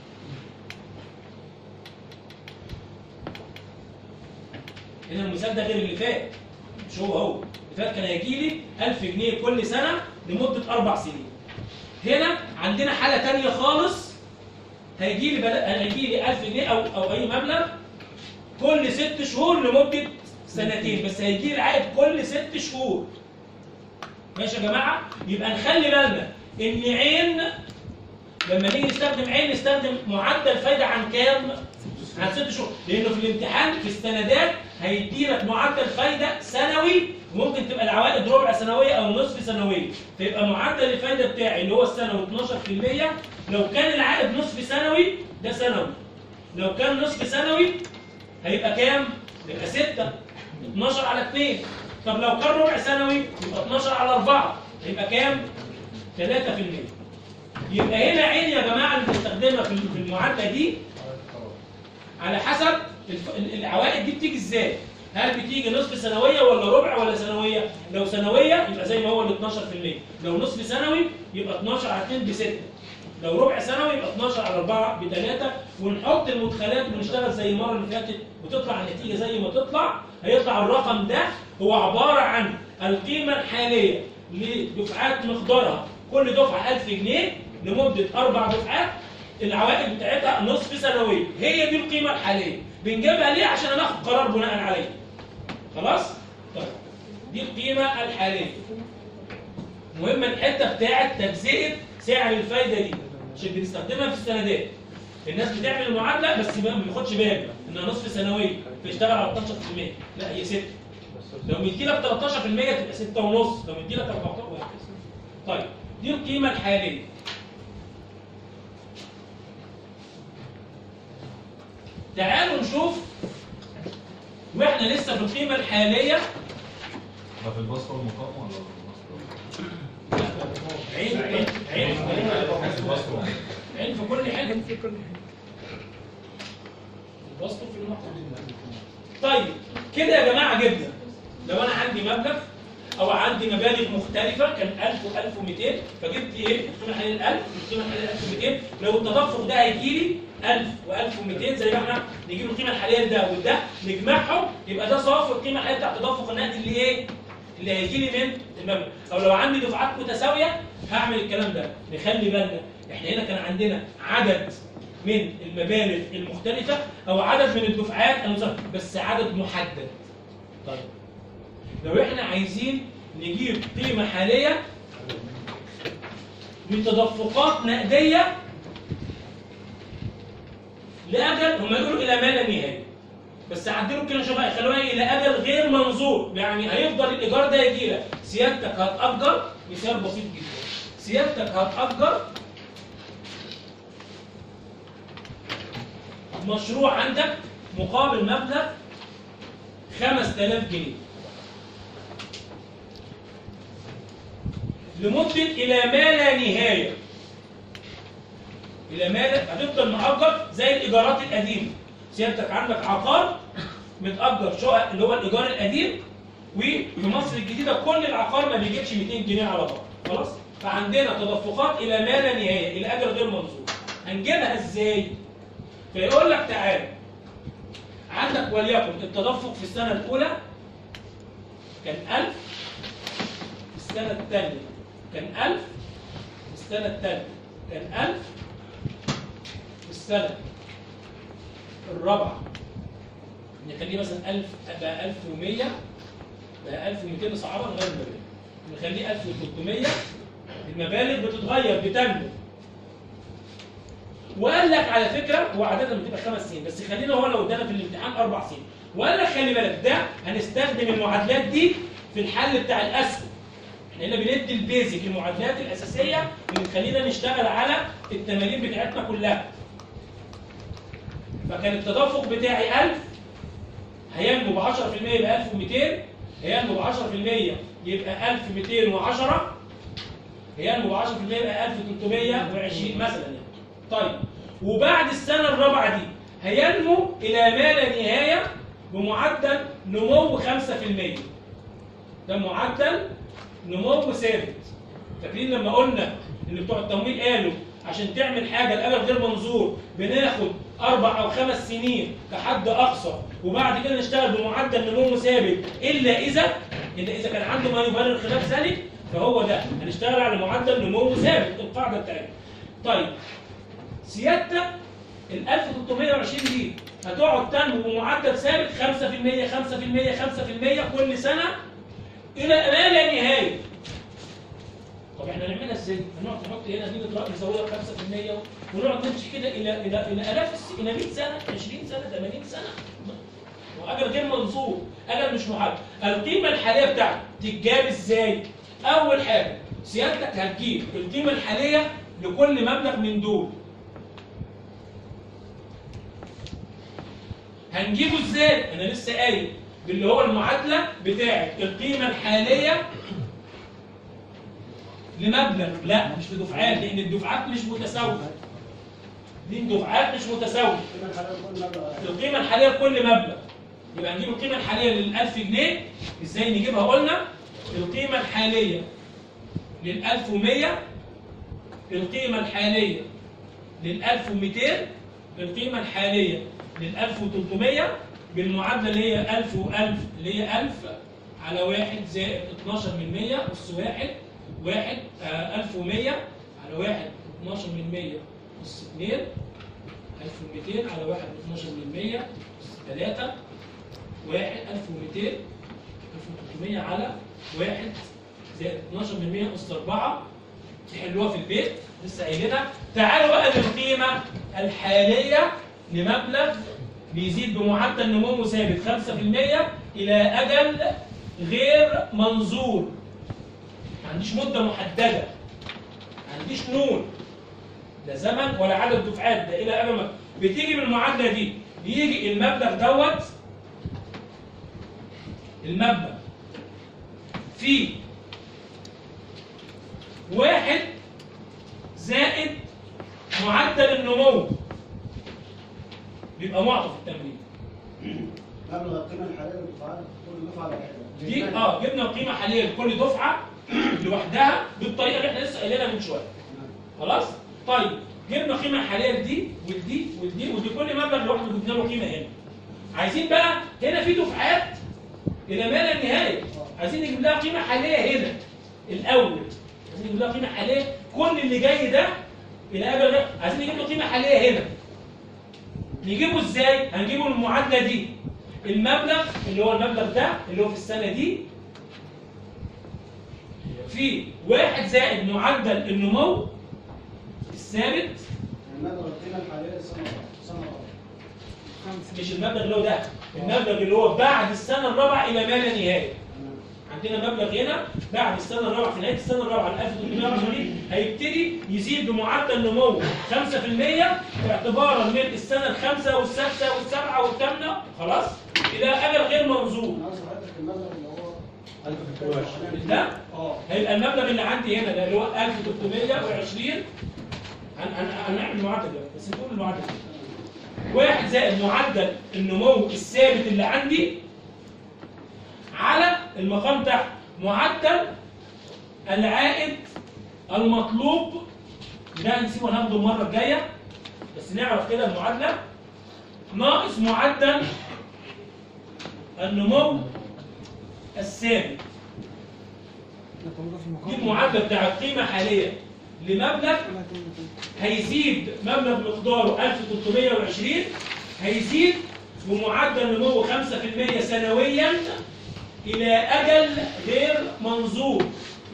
هنا المثال ده غير اللي فات مش هو هو اللي فات كان هيجي لي 1000 جنيه كل سنه لمده اربع سنين هنا عندنا حاله تانية خالص هيجي لي بلا... هيجي لي 1000 جنيه او او اي مبلغ كل ست شهور لمده سنتين بس هيجي لي عائد كل ست شهور ماشي يا جماعه يبقى نخلي بالنا ان عين لما نيجي نستخدم عين نستخدم معدل فايده عن كام؟ عن ست شهور لانه في الامتحان في السندات هيدي لك معدل فايده سنوي وممكن تبقى العوائد ربع سنويه او نصف سنويه فيبقى معدل الفايده بتاعي اللي هو السنوي 12% لو كان العائد نصف سنوي ده سنوي لو كان نصف سنوي هيبقى كام؟ يبقى 6 12 على 2 طب لو كان ربع سنوي يبقى 12 على 4 هيبقى كام؟ 3% يبقى هنا عين يا جماعه اللي بنستخدمها في في المعادله دي على حسب الف- ال- العوائد دي بتيجي ازاي؟ هل بتيجي نصف سنويه ولا ربع ولا سنويه؟ لو سنويه يبقى زي ما هو ال 12% لو نصف سنوي يبقى 12 على 2 ب 6 لو ربع سنوي يبقى 12 على 4 ب 3 ونحط المدخلات ونشتغل زي المره اللي فاتت وتطلع النتيجه زي ما تطلع هيطلع الرقم ده هو عباره عن القيمه الحاليه لدفعات مقدارها كل دفعه 1000 جنيه لمده اربع دفعات العوائد بتاعتها نصف سنويه هي دي القيمه الحاليه بنجيبها ليه عشان ناخد قرار بناء عليه خلاص طيب دي القيمه الحاليه مهم الحته بتاعت تجزئه سعر الفايده دي عشان بنستخدمها في السندات الناس بتعمل المعادله بس ما ما بياخدش باله انها نصف سنويه بيشتغل على 13% لا هي 6 لو مديلك 13% تبقى 6 ونص لو مديلك 14 وهكذا طيب دي القيمه الحاليه تعالوا نشوف واحنا لسه في القيمه الحاليه
ده في البصره والمقام ولا في البصره؟
عين عين عين
في البصره
عين في كل حاجه
في كل حاجه
الوصف في المقام طيب كده يا جماعه جبنا لو انا عندي مبلغ او عندي مبالغ مختلفه كان 1000 و1200 فجبت ايه القيمه الحاليه 1000 والقيمه الحاليه 1200 لو التدفق ده هيجي لي 1000 و1200 زي ما احنا نجيب القيمه الحاليه لده وده نجمعهم يبقى ده صافي القيمه الحاليه بتاع التدفق النقدي اللي ايه اللي هيجي لي من المبلغ او لو عندي دفعات متساويه هعمل الكلام ده نخلي بالنا احنا هنا كان عندنا عدد من المبالغ المختلفه او عدد من الدفعات المتساوية، بس عدد محدد طيب لو احنا عايزين نجيب قيمة حالية لتدفقات نقدية لأجل هم يقولوا إلى ما لا نهاية بس عدلوا كده شوية خلوها إلى أجل غير منظور يعني هيفضل الإيجار ده يجي لك سيادتك هتأجر مثال بسيط جدا سيادتك هتأجر مشروع عندك مقابل مبلغ 5000 جنيه لمدة إلى ما لا نهاية إلى ما لا هتفضل مأجر زي الإيجارات القديمة سيادتك عندك عقار متأجر شقق اللي هو الإيجار القديم وفي مصر الجديدة كل العقار ما بيجيبش 200 جنيه على بعض خلاص فعندنا تدفقات إلى ما لا نهاية إلى أجل غير منظور هنجيبها إزاي؟ فيقول لك تعالى عندك وليكن التدفق في السنة الأولى كان 1000 في السنة الثانية كان 1000 في السنة الثالثة كان 1000 في السنة الرابعة نخليه مثلا 1000 بقى 1100 بقى 1200 صعبة نغير المبالغ نخليه 1300 المبالغ بتتغير بتنمو وقال لك على فكره هو عاده بتبقى خمس سنين بس خلينا هو لو ادانا في الامتحان اربع سنين وقال لك خلي بالك ده هنستخدم المعادلات دي في الحل بتاع الاسهم احنا هنا بندي البيزك المعادلات الاساسيه اللي تخلينا نشتغل على التمارين بتاعتنا كلها فكان التدفق بتاعي 1000 هينمو ب 10% يبقى 1200 هينمو ب 10% يبقى 1210 هينمو ب 10% يبقى 1320 مثلا يعني طيب وبعد السنة الرابعة دي هينمو إلى ما لا نهاية بمعدل نمو 5% ده معدل نمو ثابت فاكرين لما قلنا ان بتوع التمويل قالوا عشان تعمل حاجه لاجل غير منظور بناخد اربع او خمس سنين كحد اقصى وبعد كده نشتغل بمعدل نمو ثابت الا اذا الا اذا كان عنده ما يبرر خلاف ذلك فهو ده هنشتغل على معدل نمو ثابت القاعده بتاعتنا طيب سيادتك ال 1320 دي هتقعد تنمو بمعدل ثابت 5% 5% 5% كل سنه الى ما لا نهايه. طب احنا نعملها ازاي؟ هنقعد نحط هنا دي بتراقب نزودها 5% ونقعد نمشي كده الى الى الى الاف الس- الى 100 سنه 20 سنه 80 سنه واجل غير منظور اجل مش محدد القيمه الحاليه بتاعتك تتجاب ازاي؟ اول حاجه سيادتك هتجيب القيمه الحاليه لكل مبلغ من دول هنجيبه ازاي؟ انا لسه قايل باللي هو المعادله بتاعه القيمه الحاليه لمبلغ لا مش لدفعات لان الدفعات مش متساويه دي الدفعات مش متساويه القيمه الحاليه لكل مبلغ يبقى نجيب القيمه الحاليه لل 1000 جنيه ازاي نجيبها قلنا القيمه الحاليه لل 1100 القيمه الحاليه لل 1200 القيمه الحاليه لل 1300 بالمعادله اللي هي 1000 و1000 اللي هي 1000 على واحد زائد 12 من 100 أس واحد واحد آه 1100 على واحد 12 من 100 أس 2 1200 على واحد 12 من 100 أس 3 واحد 1200 1300 على واحد زائد 12 من 100 أس 4 تحلوها في البيت لسه قايلينها تعالوا بقى للقيمة الحالية لمبلغ بيزيد بمعدل نمو ثابت 5% إلى أجل غير منظور ما عنديش مدة محددة ما عنديش نون لا زمن ولا عدد دفعات ده إلى أجل ما- بتيجي من المعادلة دي بيجي المبلغ دوت المبلغ في واحد زائد معدل النمو بيبقى معطى في التمرين
مبلغ القيمة الحالية للدفعات كل دفعة على حدة
دي اه جبنا القيمه حاليا لكل دفعه لوحدها بالطريقه اللي احنا لسه قايلينها من شويه خلاص طيب جبنا قيمه حاليا لدي ولدي ولدي ودي كل مبلغ لوحده جبنا له قيمه هنا عايزين بقى هنا في دفعات الى ما لا نهايه عايزين نجيب لها قيمه حاليه هنا الاول عايزين نجيب لها قيمه حاليه كل اللي جاي ده الى اجل ده عايزين نجيب له قيمه حاليه هنا نجيبه ازاي هنجيبه من المعادله دي المبلغ اللي هو المبلغ ده اللي هو في السنه دي في واحد زائد معدل النمو الثابت
مبلغ القيمة الحالية للسنة الرابعة السنة الرابعة
مش المبلغ اللي هو ده المبلغ اللي هو بعد السنه الرابعه الى ما لا نهايه عندنا مبلغ هنا بعد السنه الرابعه في نهايه السنه الرابعه ل 1320 هيبتدي يزيد بمعدل نمو 5% اعتبارا من السنه الخامسه والسادسه والسابعه والثامنه خلاص الى اجل غير منظور
أنا عايز حضرتك المبلغ اللي هو
1320
ده
اه
هيبقى المبلغ اللي عندي هنا ده اللي هو 1320 هن- هن- هنعمل المعادله ده بس نقول المعادله واحد زائد معدل النمو الثابت اللي عندي على المقام تحت معدل العائد المطلوب ده نسيبه هناخده المره الجايه بس نعرف كده المعادله ناقص معدل النمو الثابت دي المعادله بتاع القيمه حاليا لمبلغ هيزيد مبلغ مقداره 1320 هيزيد بمعدل نمو 5% سنويا الى اجل غير منظور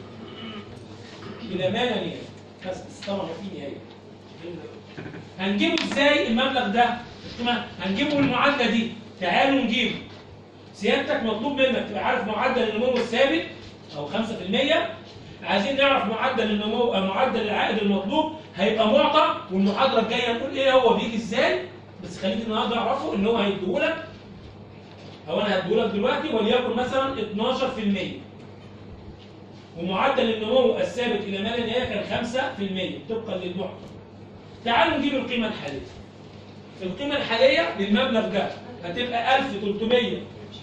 الى ما لا نهايه بس بس طبعا في نهايه هنجيبه ازاي المبلغ ده تمام هنجيبه من المعادله دي تعالوا نجيبه سيادتك مطلوب منك تبقى عارف معدل النمو الثابت او 5% عايزين نعرف معدل النمو أو معدل العائد المطلوب هيبقى معطى والمحاضره الجايه نقول ايه هو بيجي ازاي بس خليك النهارده اعرفه ان هو هيديهولك او انا هديهولك دلوقتي وليكن مثلا 12% ومعدل النمو الثابت الى ما لا نهايه كان 5% طبقا للمعطى تعالوا نجيب القيمه الحاليه القيمه الحاليه للمبلغ ده هتبقى 1300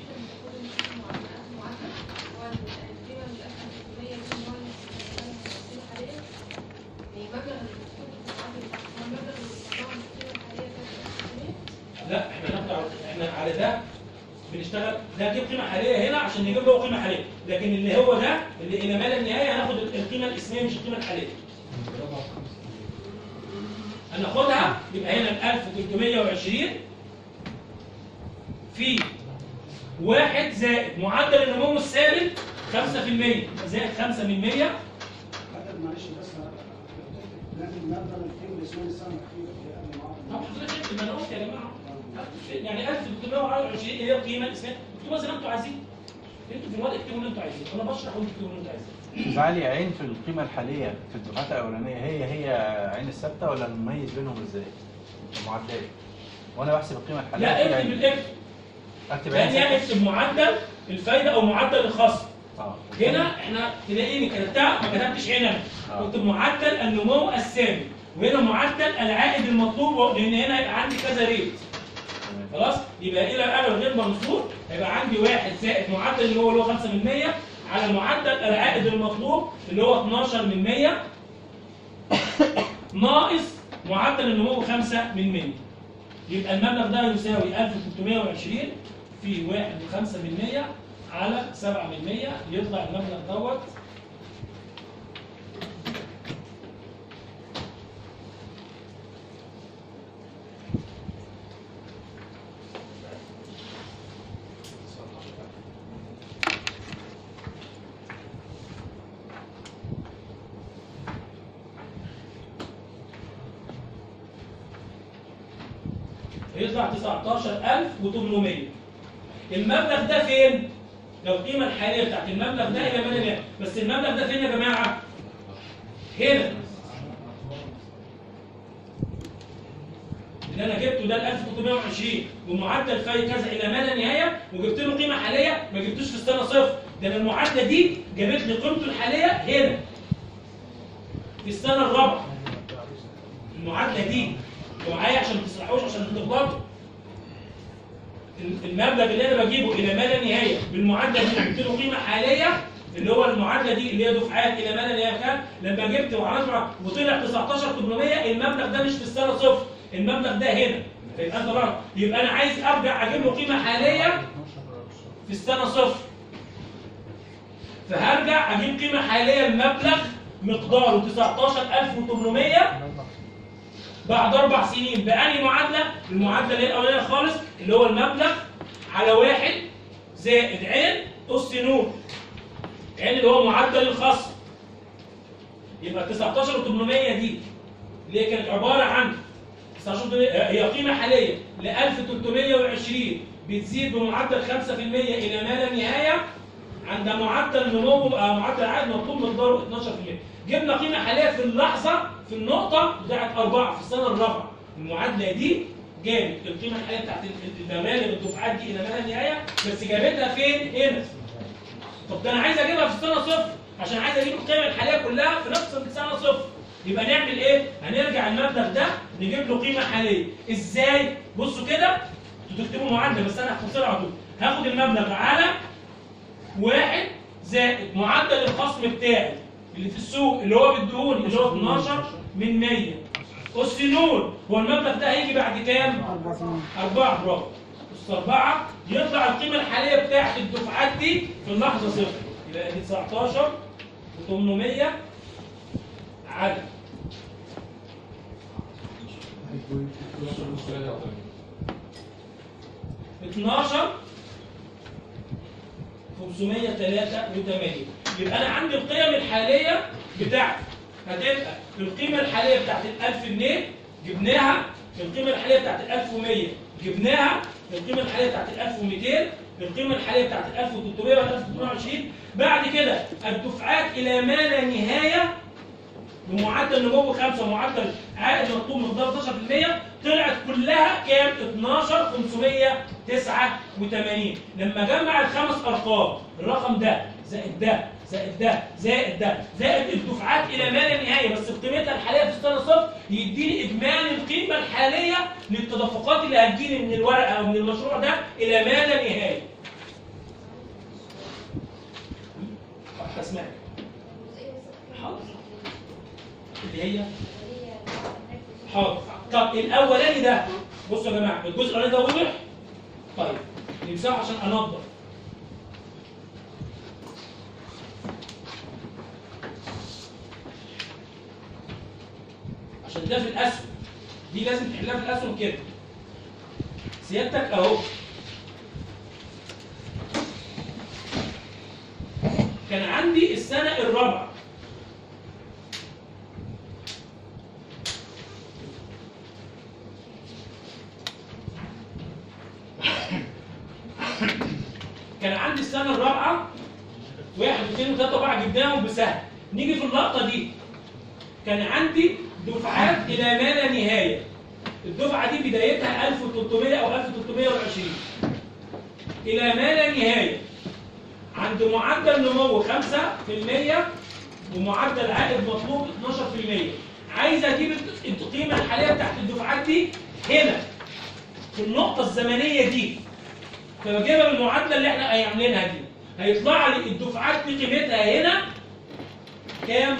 لا احنا ناخد على- احنا على ده بنشتغل ده نجيب قيمه حاليه هنا عشان نجيب له قيمه حاليه لكن اللي هو ده اللي الى ما لا نهايه هناخد القيمه الاسميه مش القيمه الحاليه هناخدها يبقى هنا ال 1320 في واحد زائد معدل النمو الثابت 5% زائد 5 من 100
حضرتك معلش بس أنا- لازم مبلغ القيمة الاسمية للسنة الأخيرة اللي هي قبل
طب
المعادلة.
حضرتك ما انا قلت يا جماعه يعني 1320 هي القيمه الاسميه اكتبوها زي ما انتوا عايزين انتوا في الورق اكتبوا اللي انتوا عايزينه انا بشرح وانتوا اكتبوا اللي انتوا عايزينه
علي عين في القيمة الحالية في الدفعات الأولانية هي هي عين الثابتة ولا نميز بينهم ازاي؟ المعادلات وأنا بحسب القيمة الحالية
لا
في
اكتب
عين.
الاكتب
أكتب عين
ثانيه
ثابتة؟
اكتب معدل الفايده او معدل الخصم
اه
هنا احنا تلاقيني كتبتها ما كتبتش هنا
آه.
كنت معدل النمو الثابت وهنا معدل العائد المطلوب لان هنا هيبقى عندي كذا ريت
تمام.
خلاص يبقى الى الامل غير منصور هيبقى عندي واحد زائد معدل اللي هو اللي هو 5 من 100 على معدل العائد المطلوب اللي هو 12 من 100 ناقص معدل النمو 5 من 100 يبقى المبلغ ده يساوي 1320 في 1 و5 من 100 على 7 من 100 يطلع المبلغ دوت يطلع 19800 المبلغ ده فين؟ لو القيمة الحالية بتاعت المبلغ ده إلى مدى النهاية بس المبلغ ده فين يا جماعة؟ هنا اللي أنا جبته ده ال 1320 ومعدل فاي كذا إلى مدى النهاية وجبت له قيمة حالية ما جبتوش في السنة صفر ده أنا المعادلة دي جابت لي قيمته الحالية هنا في السنة الرابعة المعادلة دي انتوا معايا عشان ما تسرحوش عشان تغلطوا المبلغ اللي انا بجيبه الى ما لا نهايه بالمعادله دي جبت له قيمه حاليه اللي هو المعادله دي اللي هي دفعات الى ما لا نهايه كام لما جبت وعملت مع- وطلع 19800 المبلغ ده مش في السنه صفر المبلغ ده هنا فيبقى انت بقى يبقى انا عايز ارجع اجيب له قيمه حاليه في السنه صفر فهرجع اجيب قيمه حاليه المبلغ مقداره 19800 بعد اربع سنين بأني معادله المعادله اللي هي الاولانيه خالص اللي هو المبلغ على واحد زائد عين اس نور عين اللي هو معدل الخصم يبقى 19800 دي اللي هي كانت عباره عن 19800 هي قيمه حاليه ل 1320 بتزيد بمعدل 5% الى ما لا نهايه عند معدل نمو آه، معدل عائد مطلوب مقداره 12% جبنا قيمه حاليه في اللحظه في النقطه بتاعت اربعه في السنه الرابعه المعادله دي جابت القيمه الحاليه بتاعت المبالغ الدفعات دي الى ما لا نهايه بس جابتها فين؟ هنا طب ده انا عايز اجيبها في السنه صفر عشان عايز اجيب القيمه الحاليه كلها في نفس السنه صفر يبقى نعمل ايه؟ هنرجع المبلغ ده نجيب له قيمه حاليه ازاي؟ بصوا كده انتوا تكتبوا معادله بس انا هختصرها على طول هاخد المبلغ على واحد زائد معدل الخصم بتاعي اللي في السوق اللي هو بالدهون اللي هو 12 من 100 أس نون هو المبلغ ده هيجي بعد كام؟ أربعة برافو أس أربعة يطلع القيمة الحالية بتاعت الدفعات دي في اللحظة صفر يبقى دي 19 و800 على 12 583 يبقى انا عندي القيم الحاليه بتاعتي هتبقى القيمه الحاليه بتاعت ال 1000 جنيه جبناها القيمه الحاليه بتاعت ال 1100 جبناها القيمه الحاليه بتاعت ال 1200 القيمه الحاليه بتاعت ال 1300 وال 1320 بعد كده الدفعات الى ما لا نهايه بمعدل نمو 5 ومعدل عائد مطلوب مقدار 12% طلعت كلها كام 12 589 لما جمع الخمس ارقام الرقم ده زائد ده زائد ده زائد ده زائد الدفعات الى ما لا نهايه بس قيمتها الحاليه في السنه صفر يديني اجمالي القيمه الحاليه للتدفقات اللي هتجيلي من الورقه او من المشروع ده الى ما لا نهايه اسمعي حاضر اللي هي حاضر طب الاولاني ده بصوا يا جماعه الجزء الاولاني ده واضح طيب نمسحه عشان انضف عشان ده في الاسهم دي لازم تحلها في الاسهم كده سيادتك اهو كان عندي السنه الرابعه كان عندي السنه الرابعه واحد واثنين وثلاثه واربعه جبناهم بسهل نيجي في اللقطه دي كان عندي دفعات الى ما لا نهايه الدفعه دي بدايتها 1300 او 1320 الى ما لا نهايه عند معدل نمو 5% ومعدل عائد مطلوب 12% عايز اجيب القيمه الحاليه بتاعت الدفعات دي هنا في النقطه الزمنيه دي فبجيبها بالمعادله اللي احنا عاملينها دي هيطلع لي الدفعات دي قيمتها هنا كام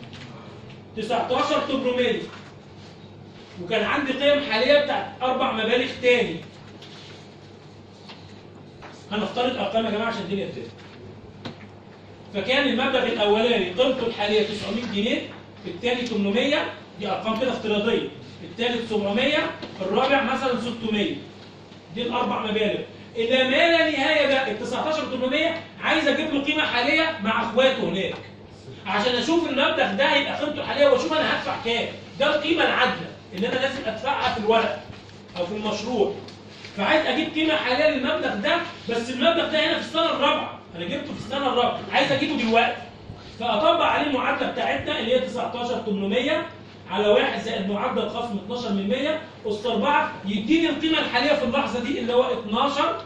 19800 وكان عندي قيم حاليه بتاعت اربع مبالغ تاني هنفترض ارقام يا جماعه عشان الدنيا تفهم فكان المبلغ الاولاني قيمته الحاليه 900 جنيه الثاني 800 دي ارقام كده افتراضيه الثالث 700 الرابع مثلا 600 دي الاربع مبالغ الى ما لا نهايه ده ال 19 800 عايز اجيب له قيمه حاليه مع اخواته هناك عشان اشوف المبلغ ده هيبقى قيمته الحاليه واشوف انا هدفع كام ده القيمه العادله اللي انا لازم ادفعها في الورق او في المشروع فعايز اجيب قيمه حاليه للمبلغ ده بس المبلغ ده هنا في السنه الرابعه انا جبته في السنه الرابعه عايز اجيبه دلوقتي فاطبق عليه المعادله بتاعتنا اللي هي 19 800 على واحد زائد معدل خصم 12 من 100 أس 4 يديني القيمه الحاليه في اللحظه دي اللي هو 12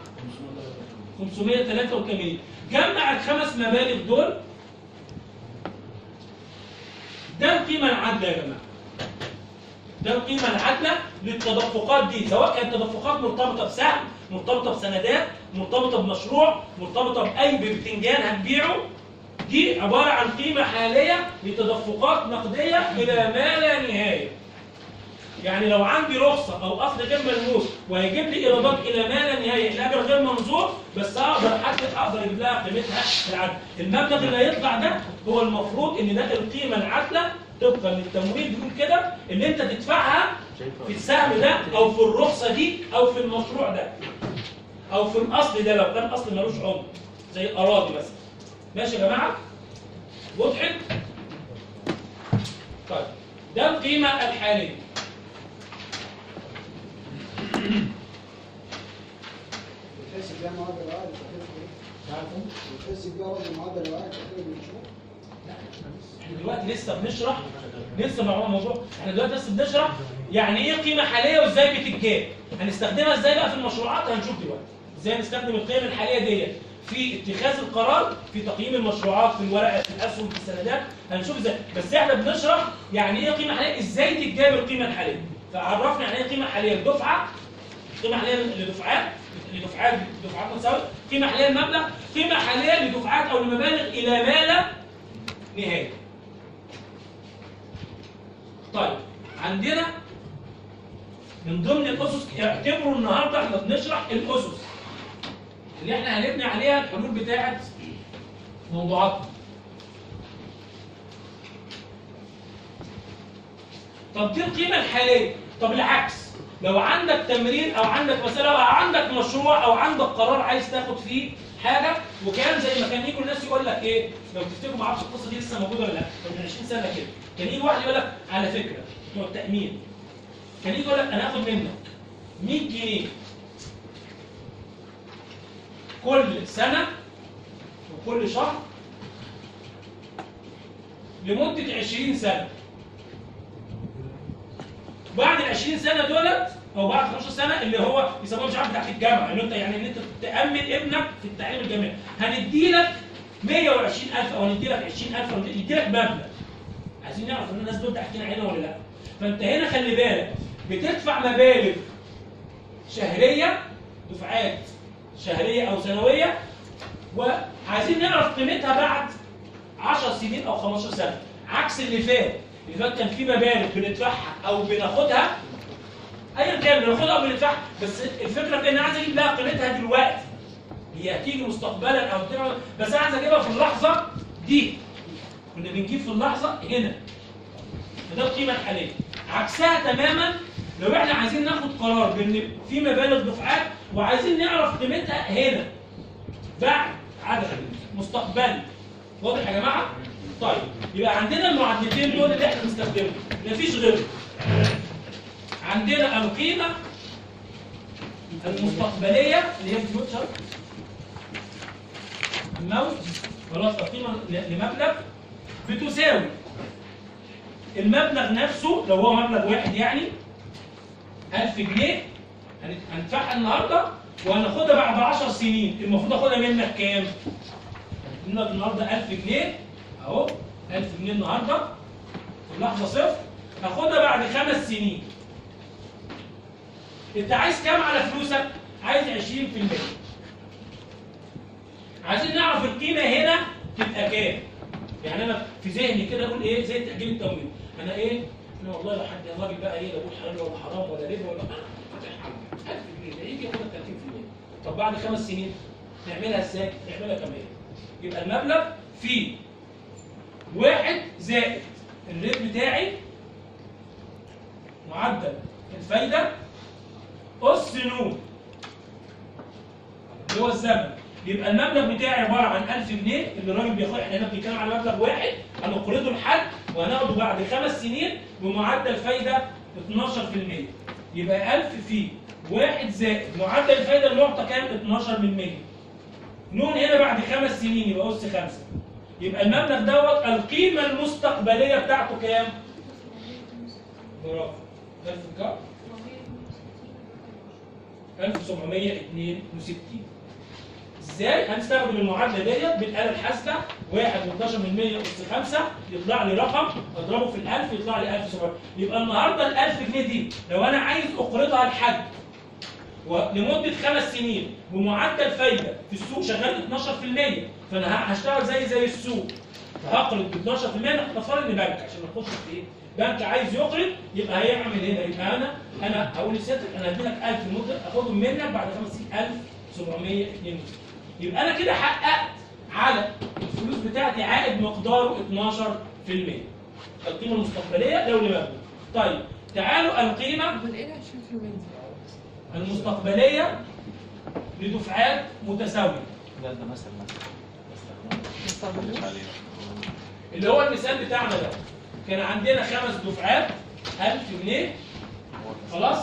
583 جمع الخمس مبالغ دول ده القيمه العادله يا جماعه ده القيمة العادلة للتدفقات دي سواء كانت تدفقات مرتبطة بسهم مرتبطة بسندات مرتبطة بمشروع مرتبطة بأي بتنجان هنبيعه دي عبارة عن قيمة حالية لتدفقات نقدية إلى ما لا نهاية يعني لو عندي رخصة أو أصل غير ملموس وهيجيب لي إيرادات إلى ما لا نهاية الأجر غير منظور بس أقدر أحدد أقدر أجيب لها قيمتها في العدل المبلغ اللي هيطلع ده هو المفروض إن ده القيمة العادلة طبقا للتمويل بيقول كده اللي أنت تدفعها في السهم ده أو في الرخصة دي أو في المشروع ده أو في الأصل ده لو كان أصل ملوش عمر زي الأراضي مثلا ماشي يا جماعة؟ وضحت؟ طيب ده القيمة الحالية
بتحس بيها معدل العائد بتحس بيها برضه معدل العائد تقريبا بالمشروع
احنا دلوقتي لسه بنشرح لسه مع موضوع احنا دلوقتي لسه بنشرح يعني ايه قيمه حاليه وازاي بتتجاب هنستخدمها ازاي بقى في المشروعات هنشوف دلوقتي ازاي نستخدم القيم الحاليه ديت في اتخاذ القرار في تقييم المشروعات في الورق في الاسهم في السندات هنشوف ازاي بس احنا بنشرح يعني ايه قيمه حاليه ازاي تتجاب القيمه الحاليه فعرفنا يعني ايه قيمه حاليه لدفعه قيمه حاليه لدفعات لدفعات دفعات متساويه قيمه حاليه لمبلغ قيمه حاليه لدفعات او لمبالغ الى ما لا نهايه طيب عندنا من ضمن الاسس اعتبروا النهارده احنا بنشرح الاسس اللي احنا هنبني عليها الحلول بتاعه موضوعاتنا طب دي القيمه الحاليه طب العكس لو عندك تمرين او عندك مساله او عندك مشروع او عندك قرار عايز تاخد فيه حاجه وكان زي ما كان يجوا الناس يقول لك ايه لو تفتكروا ما اعرفش القصه دي لسه موجوده ولا لا من 20 سنه كده كان يجي واحد يقول لك على فكره بتوع التامين كان يجي يقول لك انا هاخد منك 100 جنيه كل سنه وكل شهر لمده 20 سنه بعد ال 20 سنه دولت او بعد 15 سنه اللي هو يسموها مش عارف تحت الجامعه ان انت يعني ان انت تامن ابنك في التعليم الجامعي هندي لك 120000 او هندي لك 20000 او ندي لك مبلغ عايزين نعرف ان الناس دول ضاحكين علينا ولا لا فانت هنا خلي بالك بتدفع مبالغ شهريه دفعات شهريه او سنويه وعايزين نعرف قيمتها بعد 10 سنين او 15 سنه عكس اللي فات اللي فات كان في مبالغ بندفعها او بناخدها ايا كان بناخدها او بندفعها بس الفكره في ان انا عايز اجيب لها قيمتها دلوقتي هي هتيجي مستقبلا او بتاع بس انا عايز اجيبها في اللحظه دي كنا بنجيب في اللحظه هنا فده القيمه الحاليه عكسها تماما لو احنا عايزين ناخد قرار بان في مبالغ دفعات وعايزين نعرف قيمتها هنا بعد عدد مستقبلي واضح يا جماعه؟ طيب يبقى عندنا المعدلتين دول اللي احنا بنستخدمهم مفيش غيرهم عندنا القيمه المستقبليه اللي هي الفيوتشر الموت خلاص القيمه لمبلغ بتساوي المبلغ نفسه لو هو مبلغ واحد يعني 1000 جنيه هن- هندفعها النهارده وهناخدها بعد 10 سنين المفروض اخدها منك كام؟ منك النهارده 1000 جنيه اهو 1000 جنيه النهارده في اللحظه صفر هاخدها بعد خمس سنين انت عايز كام على فلوسك؟ عايز 20% عايزين نعرف القيمه هنا تبقى كام؟ يعني انا في ذهني كده اقول ايه زي تاجيل التمويل انا ايه انا والله لو حد الراجل بقى ايه لا بقول حلال ولا حرام ولا ربا ولا فاتح حاجه 1000 جنيه ده يجي ياخد 30% طب بعد خمس سنين نعملها ازاي؟ نعملها كما هي يبقى المبلغ فيه واحد زائد الريت بتاعي معدل الفايدة أس نون اللي هو الزمن يبقى المبلغ بتاعي عبارة عن 1000 جنيه اللي الراجل بياخد احنا هنا بنتكلم على مبلغ واحد هنقرضه لحد وهناخده بعد خمس سنين بمعدل فايدة 12% يبقى 1000 في واحد زائد معدل الفايدة المعطى كام؟ 12 من 100 نون هنا بعد خمس سنين يبقى أس خمسة يبقى المبلغ دوت القيمة المستقبلية بتاعته كام؟ برافو 1000 كام؟ 1762 ازاي؟ هنستخدم المعادله ديت بالاله الحاسبه 1 و12 من 100 اس 5 يطلع لي رقم اضربه في ال 1000 يطلع لي 1700 يبقى النهارده ال 1000 جنيه دي لو انا عايز اقرضها لحد ولمده خمس سنين بمعدل فايده في السوق شغال 12% فانا ه- هشتغل زي زي السوق هقرض ب 12% نفترض ان بنك عشان ما نخش في ايه؟ بنك عايز يقرض يبقى هيعمل هنا يبقى انا انا هقول لسيادتك انا هدي لك 1000 لمده اخدهم منك بعد خمس سنين 1762 يبقى انا كده حققت على الفلوس بتاعتي عائد مقداره 12% القيمه المستقبليه لو لمبلغ طيب تعالوا القيمه
امال ايه ال 20% دي؟
المستقبليه لدفعات متساويه
لا ده مثل مثلا
مستقبلية؟
مش عليه
اللي هو المثال بتاعنا ده كان عندنا خمس دفعات 1000 جنيه خلاص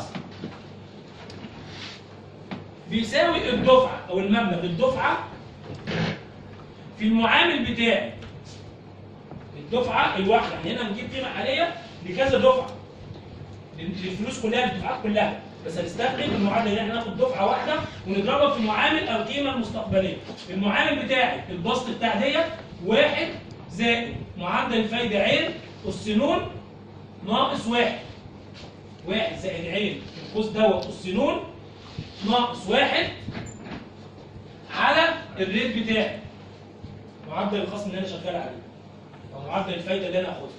بيساوي الدفعه او المبلغ الدفعه في المعامل بتاعي الدفعه الواحده يعني هنا نجيب قيمه حاليه لكذا دفعه للفلوس كلها للدفعات كلها بس هنستخدم المعادله ان احنا ناخد دفعه واحده ونضربها في معامل القيمه المستقبليه المعامل بتاعي البسط بتاع ديت واحد زائد معدل الفايده عين اس نون ناقص واحد واحد زائد عين القوس دوت اس نون ناقص واحد على الريت بتاعي معدل الخصم اللي انا شغال عليه او معدل الفايده اللي انا هاخدها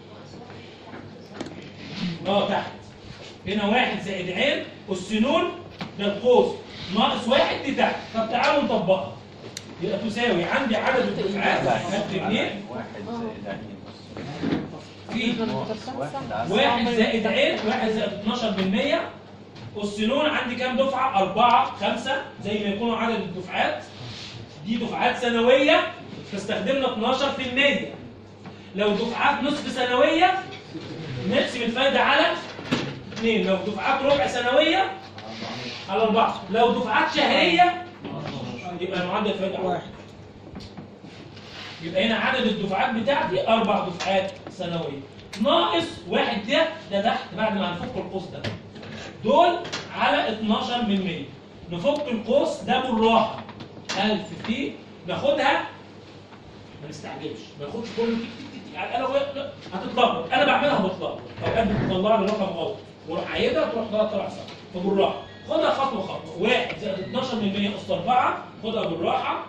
اه تحت هنا واحد زائد عين اس نون ده القوس ناقص واحد دي تحت طب تعالوا نطبقها يبقى تساوي عندي عدد الدفعات 1000 جنيه
واحد زائد عين بس
في
ناقص واحد على
واحد زائد عين واحد زائد 12 من 100 السنون عندي كام دفعة؟ أربعة خمسة زي ما يكونوا عدد الدفعات دي دفعات سنوية فاستخدمنا 12% لو دفعات نصف سنوية نقسم الفايدة على اثنين لو دفعات ربع سنوية على أربعة لو دفعات شهرية يبقى معدل الفايدة على واحد يبقى هنا عدد الدفعات بتاعتي أربع دفعات سنوية ناقص واحد ده ده تحت بعد ما هنفك القوس ده دول على 12 من 100 نفك القوس ده بالراحة 1000 في ناخدها ما نستعجلش ما ناخدش كله تك تك تك على الآلة وهي- لا، هتتلخبط انا بعملها بتلخبط اوقات بتطلع لي رقم غلط واروح عايدها تروح طلع طلع صح فبالراحه خدها خطوه خطوه واحد زائد 12 من 100 اس 4 خدها بالراحه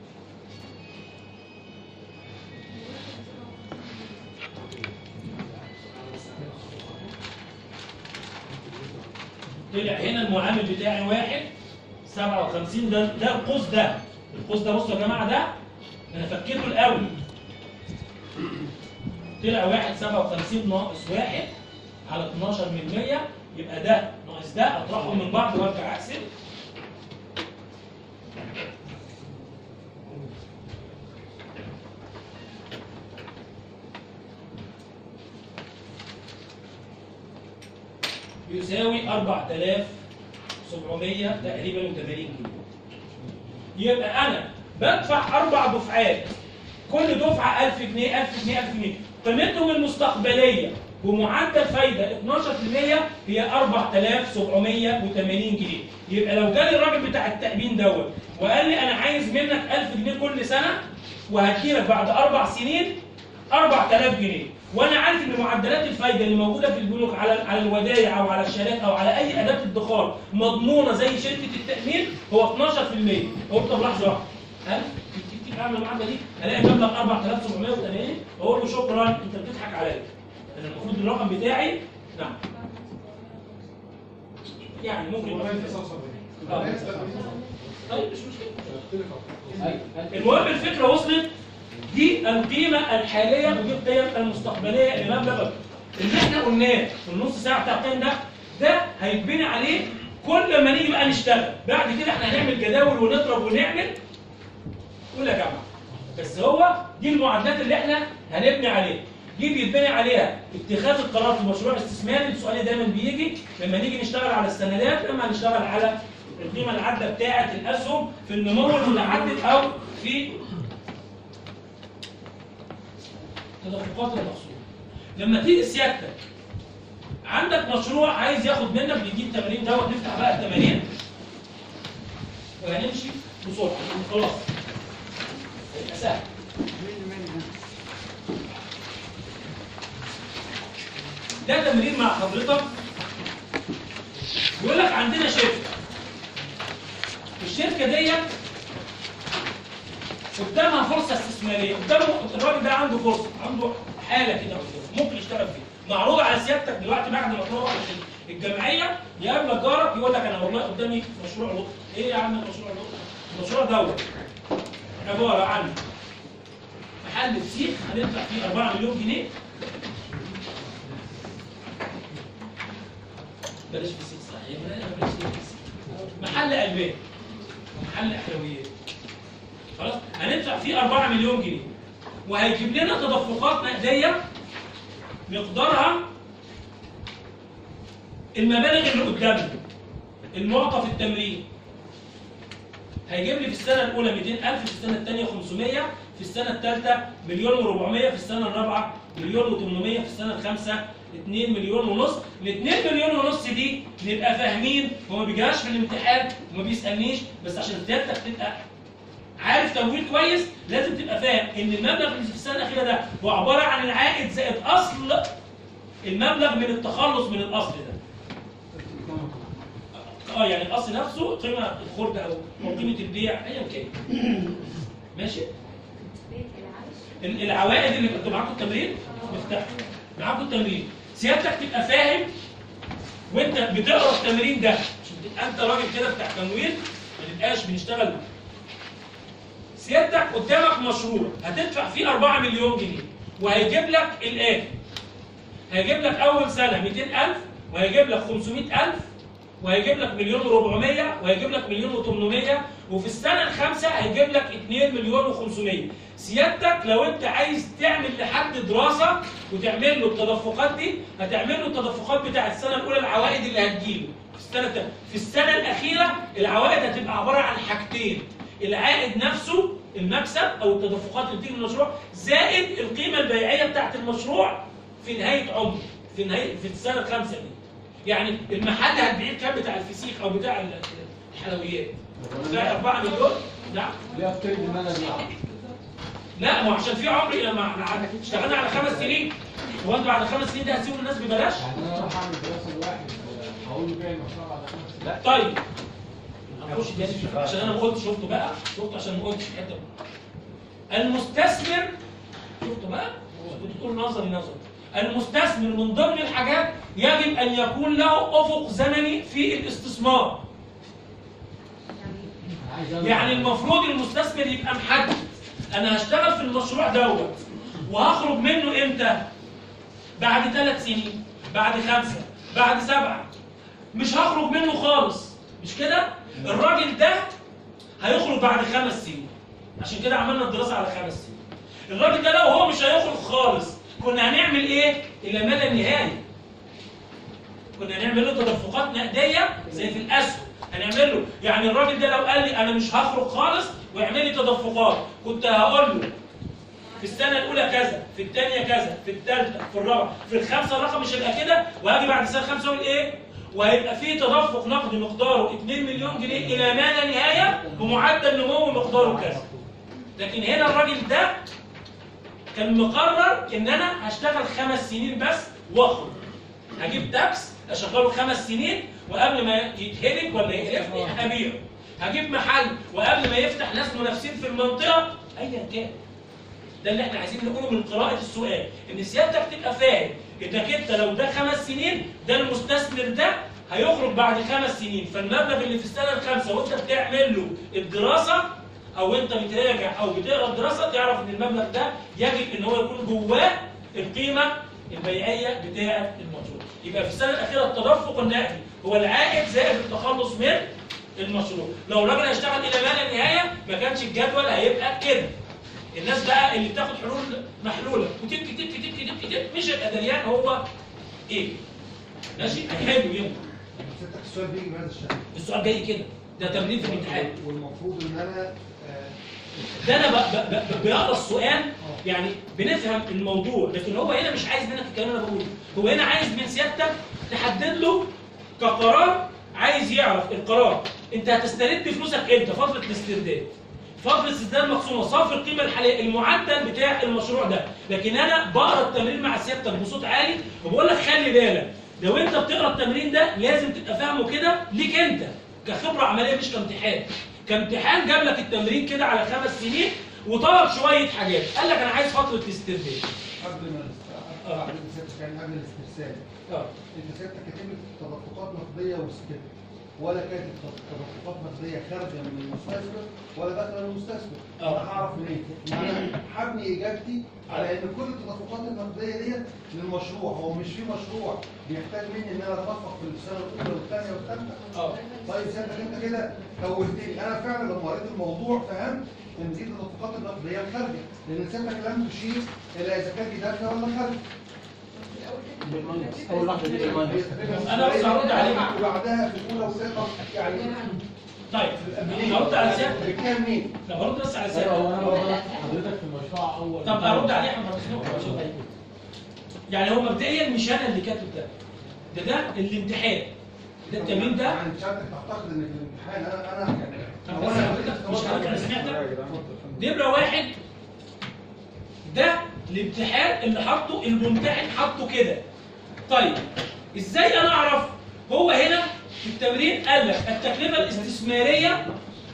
طلع هنا المعامل بتاعي واحد 57 ده ده القوس ده القوس ده بصوا يا جماعه ده انا فكيته الاول طلع واحد 57 ناقص واحد على 12 من 100 يبقى ده ناقص ده اطرحهم من بعض وارجع احسب يساوي 4700 تقريبا و80 جنيه يبقى انا بدفع اربع دفعات كل دفعه 1000 جنيه 1000 جنيه 1000 جنيه قيمتهم المستقبليه بمعدل فايده 12% هي 4780 جنيه يبقى لو جالي الراجل بتاع التأمين دوت وقال لي انا عايز منك 1000 جنيه كل سنه وهديلك بعد اربع سنين 4000 جنيه وانا عارف ان معدلات الفايده اللي موجوده في البنوك على على الودائع او على الشهادات او على اي اداه ادخار مضمونه زي شركه التامين هو 12% اقول طب لحظه واحده هل تكتب اعمل المعادله دي الاقي مبلغ 4780 اقول له شكرا انت بتضحك عليا انا المفروض الرقم بتاعي نعم يعني ممكن يبقى آه. طيب مش مشكله المهم الفكره وصلت دي القيمه الحاليه ودي القيم المستقبليه لمبلغ اللي احنا قلناه في النص ساعه بتاع التاني ده ده هيتبني عليه كل ما نيجي بقى نشتغل بعد كده احنا هنعمل جداول ونضرب ونعمل ولا جمع بس هو دي المعادلات اللي احنا هنبني عليها دي بيتبني عليها اتخاذ القرار في مشروع استثماري السؤال اللي دايما بيجي لما نيجي نشتغل على السندات لما نشتغل على القيمه العادله بتاعه الاسهم في النمو المتعدد او في تدفقات المحصول لما تيجي سيادتك عندك مشروع عايز ياخد منك بيجيب تمارين دوت نفتح بقى التمارين وهنمشي بسرعه خلاص هيبقى سهل ده تمرين مع حضرتك بيقول لك عندنا شركه الشركه ديت قدامها فرصه استثماريه قدامه الراجل ده عنده فرصه عنده حاله كده قدامه ممكن يشتغل فيها معروض على سيادتك دلوقتي بعد ما تروح الجمعيه يقابلك جارك يقول لك انا والله قدامي مشروع لقطه ايه يا عم المشروع لقطه المشروع دوت عباره عن محل فسيخ هندفع فيه 4 مليون جنيه بلاش فسيخ صحيح بلاش فسيخ محل البان محل حلويات خلاص هندفع فيه 4 مليون جنيه وهيجيب لنا تدفقات نقديه مقدارها المبالغ اللي قدامنا المعطى في التمرين هيجيب لي في السنه الاولى 200000 في السنه الثانيه 500 في السنه الثالثه مليون و400 في السنه الرابعه مليون و800 في السنه الخامسه 2 مليون ونص ال 2 مليون ونص دي نبقى فاهمين هو ما بيجيهاش في الامتحان وما بيسالنيش بس عشان سيادتك تبقى عارف تمويل كويس لازم تبقى فاهم ان المبلغ اللي في السنه الاخيره ده هو عباره عن العائد زائد اصل المبلغ من التخلص من الاصل ده اه يعني الاصل نفسه قيمه الخرده او أو قيمه البيع ايا كان ماشي ال- العوائد اللي كنت معاكم التمرين مفتاح معاكم التمرين سيادتك تبقى فاهم وانت بتقرا التمرين ده عشان تبقى انت راجل كده بتاع تمويل ما تبقاش بنشتغل سيادتك قدامك مشروع هتدفع فيه 4 مليون جنيه وهيجيب لك الآتي هيجيب لك أول سنة 200000 وهيجيب لك 500000 وهيجيب لك مليون و400 وهيجيب لك مليون و800 وفي السنة الخامسة هيجيب لك 2 مليون و500 سيادتك لو انت عايز تعمل لحد دراسة وتعمل له التدفقات دي هتعمل له التدفقات بتاع السنة الأولى العوائد اللي هتجيله في السنة التانية. في السنة الأخيرة العوائد هتبقى عبارة عن حاجتين العائد نفسه المكسب او التدفقات اللي بتيجي من المشروع زائد القيمه البيعيه بتاعت المشروع في نهايه عمره في نهايه في السنه الخامسه دي يعني المحل هتبيع كام بتاع الفسيخ او بتاع ال- الحلويات بتاع 4 مليون نعم
ليه افترض ان انا بيع
لا ما هو عشان في عمر لما احنا اشتغلنا على خمس سنين هو انت بعد خمس سنين ده هتسيبوا الناس ببلاش
يعني انا اروح اعمل دراسه لواحد آه، هقول له بيع المشروع بعد خمس سنين
طيب هخش تاني فيه، عشان انا ما قلتش شفته بقى شفته عشان ما قلتش الحته دي. المستثمر شفته بقى كنت تقول نظري نظري المستثمر من ضمن الحاجات يجب ان يكون له افق زمني في الاستثمار
انا عايز أعمل-
يعني المفروض المستثمر يبقى محدد انا هشتغل في المشروع دوت وهخرج منه امتى بعد ثلاث سنين بعد خمسة بعد سبعة مش هخرج منه خالص مش كده الراجل ده هيخرج بعد خمس سنين عشان كده عملنا الدراسة على خمس سنين الراجل ده لو هو مش هيخرج خالص كنا هنعمل ايه الى مدى النهايه كنا هنعمل له تدفقات نقديه زي في الاسهم هنعمل له يعني الراجل ده لو قال لي انا مش هخرج خالص ويعمل لي تدفقات كنت هقول له في السنه الاولى كذا في الثانيه كذا في الثالثه في الرابعه في الخامسه الرقم مش هيبقى كده وهاجي بعد السنه الخامسه اقول ايه وهيبقى في تدفق نقدي مقداره 2 مليون جنيه الى ما لا نهايه بمعدل نمو مقداره كذا لكن هنا الراجل ده كان مقرر ان انا هشتغل خمس سنين بس واخرج هجيب تاكس اشغله خمس سنين وقبل ما يتهلك ولا يقرفني ابيعه هجيب محل وقبل ما يفتح ناس منافسين في المنطقه ايا كان ده اللي احنا عايزين نقوله من قراءه السؤال ان سيادتك تبقى فاهم انك انت لو ده خمس سنين ده المستثمر ده هيخرج بعد خمس سنين فالمبلغ اللي في السنه الخامسه وانت بتعمل له الدراسه او انت بتراجع او بتقرا الدراسه تعرف ان المبلغ ده يجب ان هو يكون جواه القيمه البيعيه بتاعه المشروع يبقى في السنه الاخيره التدفق النقدي هو العائد زائد التخلص من المشروع لو الراجل هيشتغل الى ما لا نهايه ما كانش الجدول هيبقى كده الناس بقى اللي بتاخد حلول محلوله وتك تك تك تك تك مش هيبقى دريان هو ايه ماشي حلو يلا
ستك السؤال بيجي بهذا الشكل
السؤال جاي كده ده تمرين في الامتحان
والمفروض ان انا آه،
ده انا ب- ب- ب- بقرا السؤال يعني بنفهم الموضوع لكن هو هنا مش عايز منك الكلام اللي انا بقوله هو هنا عايز من سيادتك تحدد له كقرار عايز يعرف القرار انت هتسترد فلوسك امتى فتره الاسترداد فتره الاسترداد مقسومه صافي القيمه الحاليه المعدل بتاع المشروع ده لكن انا بقرا التمرين مع سيادتك بصوت عالي وبقول لك خلي بالك لو انت بتقرا التمرين ده لازم تبقى فاهمه كده ليك انت كخبره عمليه مش كامتحان كامتحان جاب لك التمرين كده على خمس سنين وطلب شويه حاجات قال لك انا عايز فتره الاسترداد
قبل ما نست-
آه.
قبل سيادتك يعني قبل الاسترسال
اه
انت سيادتك كتبت تدفقات نقديه وسكت ولا كانت تدفقات نقديه خارجه من المستثمر ولا داخله المستثمر
آه.
انا هعرف منين؟ انا هبني اجابتي على ان كل التدفقات النقديه ديت للمشروع هو مش في مشروع بيحتاج مني ان انا اتدفق في السنه الاولى والثانيه والثالثه
اه
طيب سيادتك انت كده توهتني انا فعلا لما قريت الموضوع فهمت ان دي التدفقات النقديه الخارجه لان سيادتك لم تشير الى اذا كانت دي داخله ولا خارجه
اول واحده دي الماينس
أنا بس هرد عليك.
وبعدها في الاولى والثالثه يعني
طيب هرد على سيادتك
بكام مين؟
لا برد بس على
ايوه هو
سيادتك
انا بقول حضرتك في المشروع اول
طب ارد عليه يا محمد حسني يعني هو مبدئيا مش انا اللي كاتب ده ده ده الامتحان ده التمرين ده
يعني سيادتك تعتقد ان في الامتحان انا انا يعني
طب
هو
بس
انا
حضرتك مش حضرتك انا سمعتك نمره واحد ده الامتحان اللي حاطه الممتحن حاطه كده طيب ازاي انا اعرف هو هنا في التمرين قال لك التكلفه الاستثماريه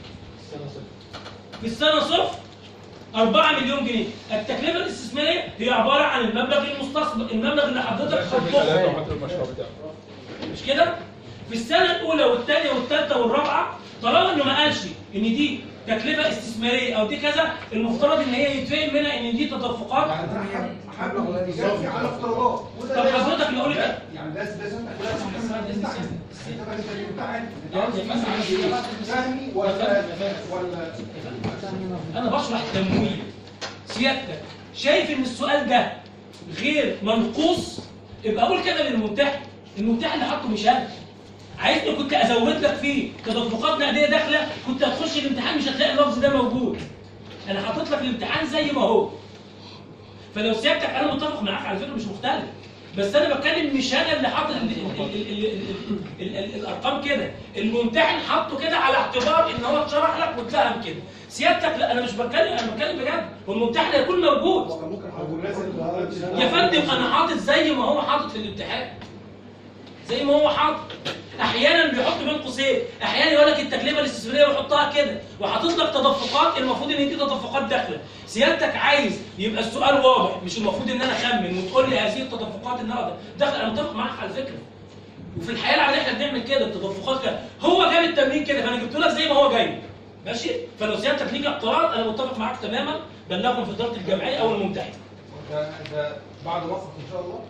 في السنه صفر 4 مليون جنيه التكلفه الاستثماريه هي عباره عن المبلغ المستثمر المبلغ اللي حضرتك حطه مش كده في السنه الاولى والثانيه والثالثه والرابعه طالما انه ما قالش ان دي تكلفه استثماريه او دي كذا المفترض ان هي يتفهم منها ان دي تدفقات
يعني ده حمل اجابتي على افتراضات وده
طب
لازم-
حضرتك اللي قلت ده.
يعني ده ده سيادتك لازم تمتحن انت بقى انت اللي بتمتحن
يا ابني،
فهمي ولا ولا
انا بشرح التمويل سيادتك شايف ان السؤال ده غير منقوص يبقى اقول كده للممتحن الممتحن اللي حاطه مش انا عايزني كنت ازود لك فيه تدفقات نقديه داخله كنت هتخش الامتحان مش هتلاقي اللفظ ده موجود انا حاطط لك الامتحان زي ما هو فلو سيادتك انا متفق معاك على فكره مش مختلف بس انا بتكلم مش انا اللي حاطط ال- ال- ال- ال- ال- ال- ال- الارقام كده الممتحن حاطه كده على اعتبار ان هو اتشرح لك واتفهم كده سيادتك لا انا مش بتكلم انا بتكلم بجد والممتحن هيكون موجود
ممكن حضرتك
يا فندم انا حاطط زي ما هو حاطط في الامتحان زي ما هو حاطط احيانا بيحط بين قوسين احيانا يقول لك التكلفه الاستثماريه ويحطها كده وحاطط لك تدفقات المفروض ان دي تدفقات داخله سيادتك عايز يبقى السؤال واضح مش المفروض ان انا اخمن وتقول لي هذه التدفقات النهارده داخله انا متفق معاك على فكره وفي الحياه العمليه احنا بنعمل كده التدفقات كده هو جاب التمرين كده فانا جبت لك زي ما هو جاي ماشي فلو سيادتك ليك اعتراض انا متفق معاك تماما بلغهم في اداره الجمعيه او الممتحن
ده ده بعد وصف ان شاء الله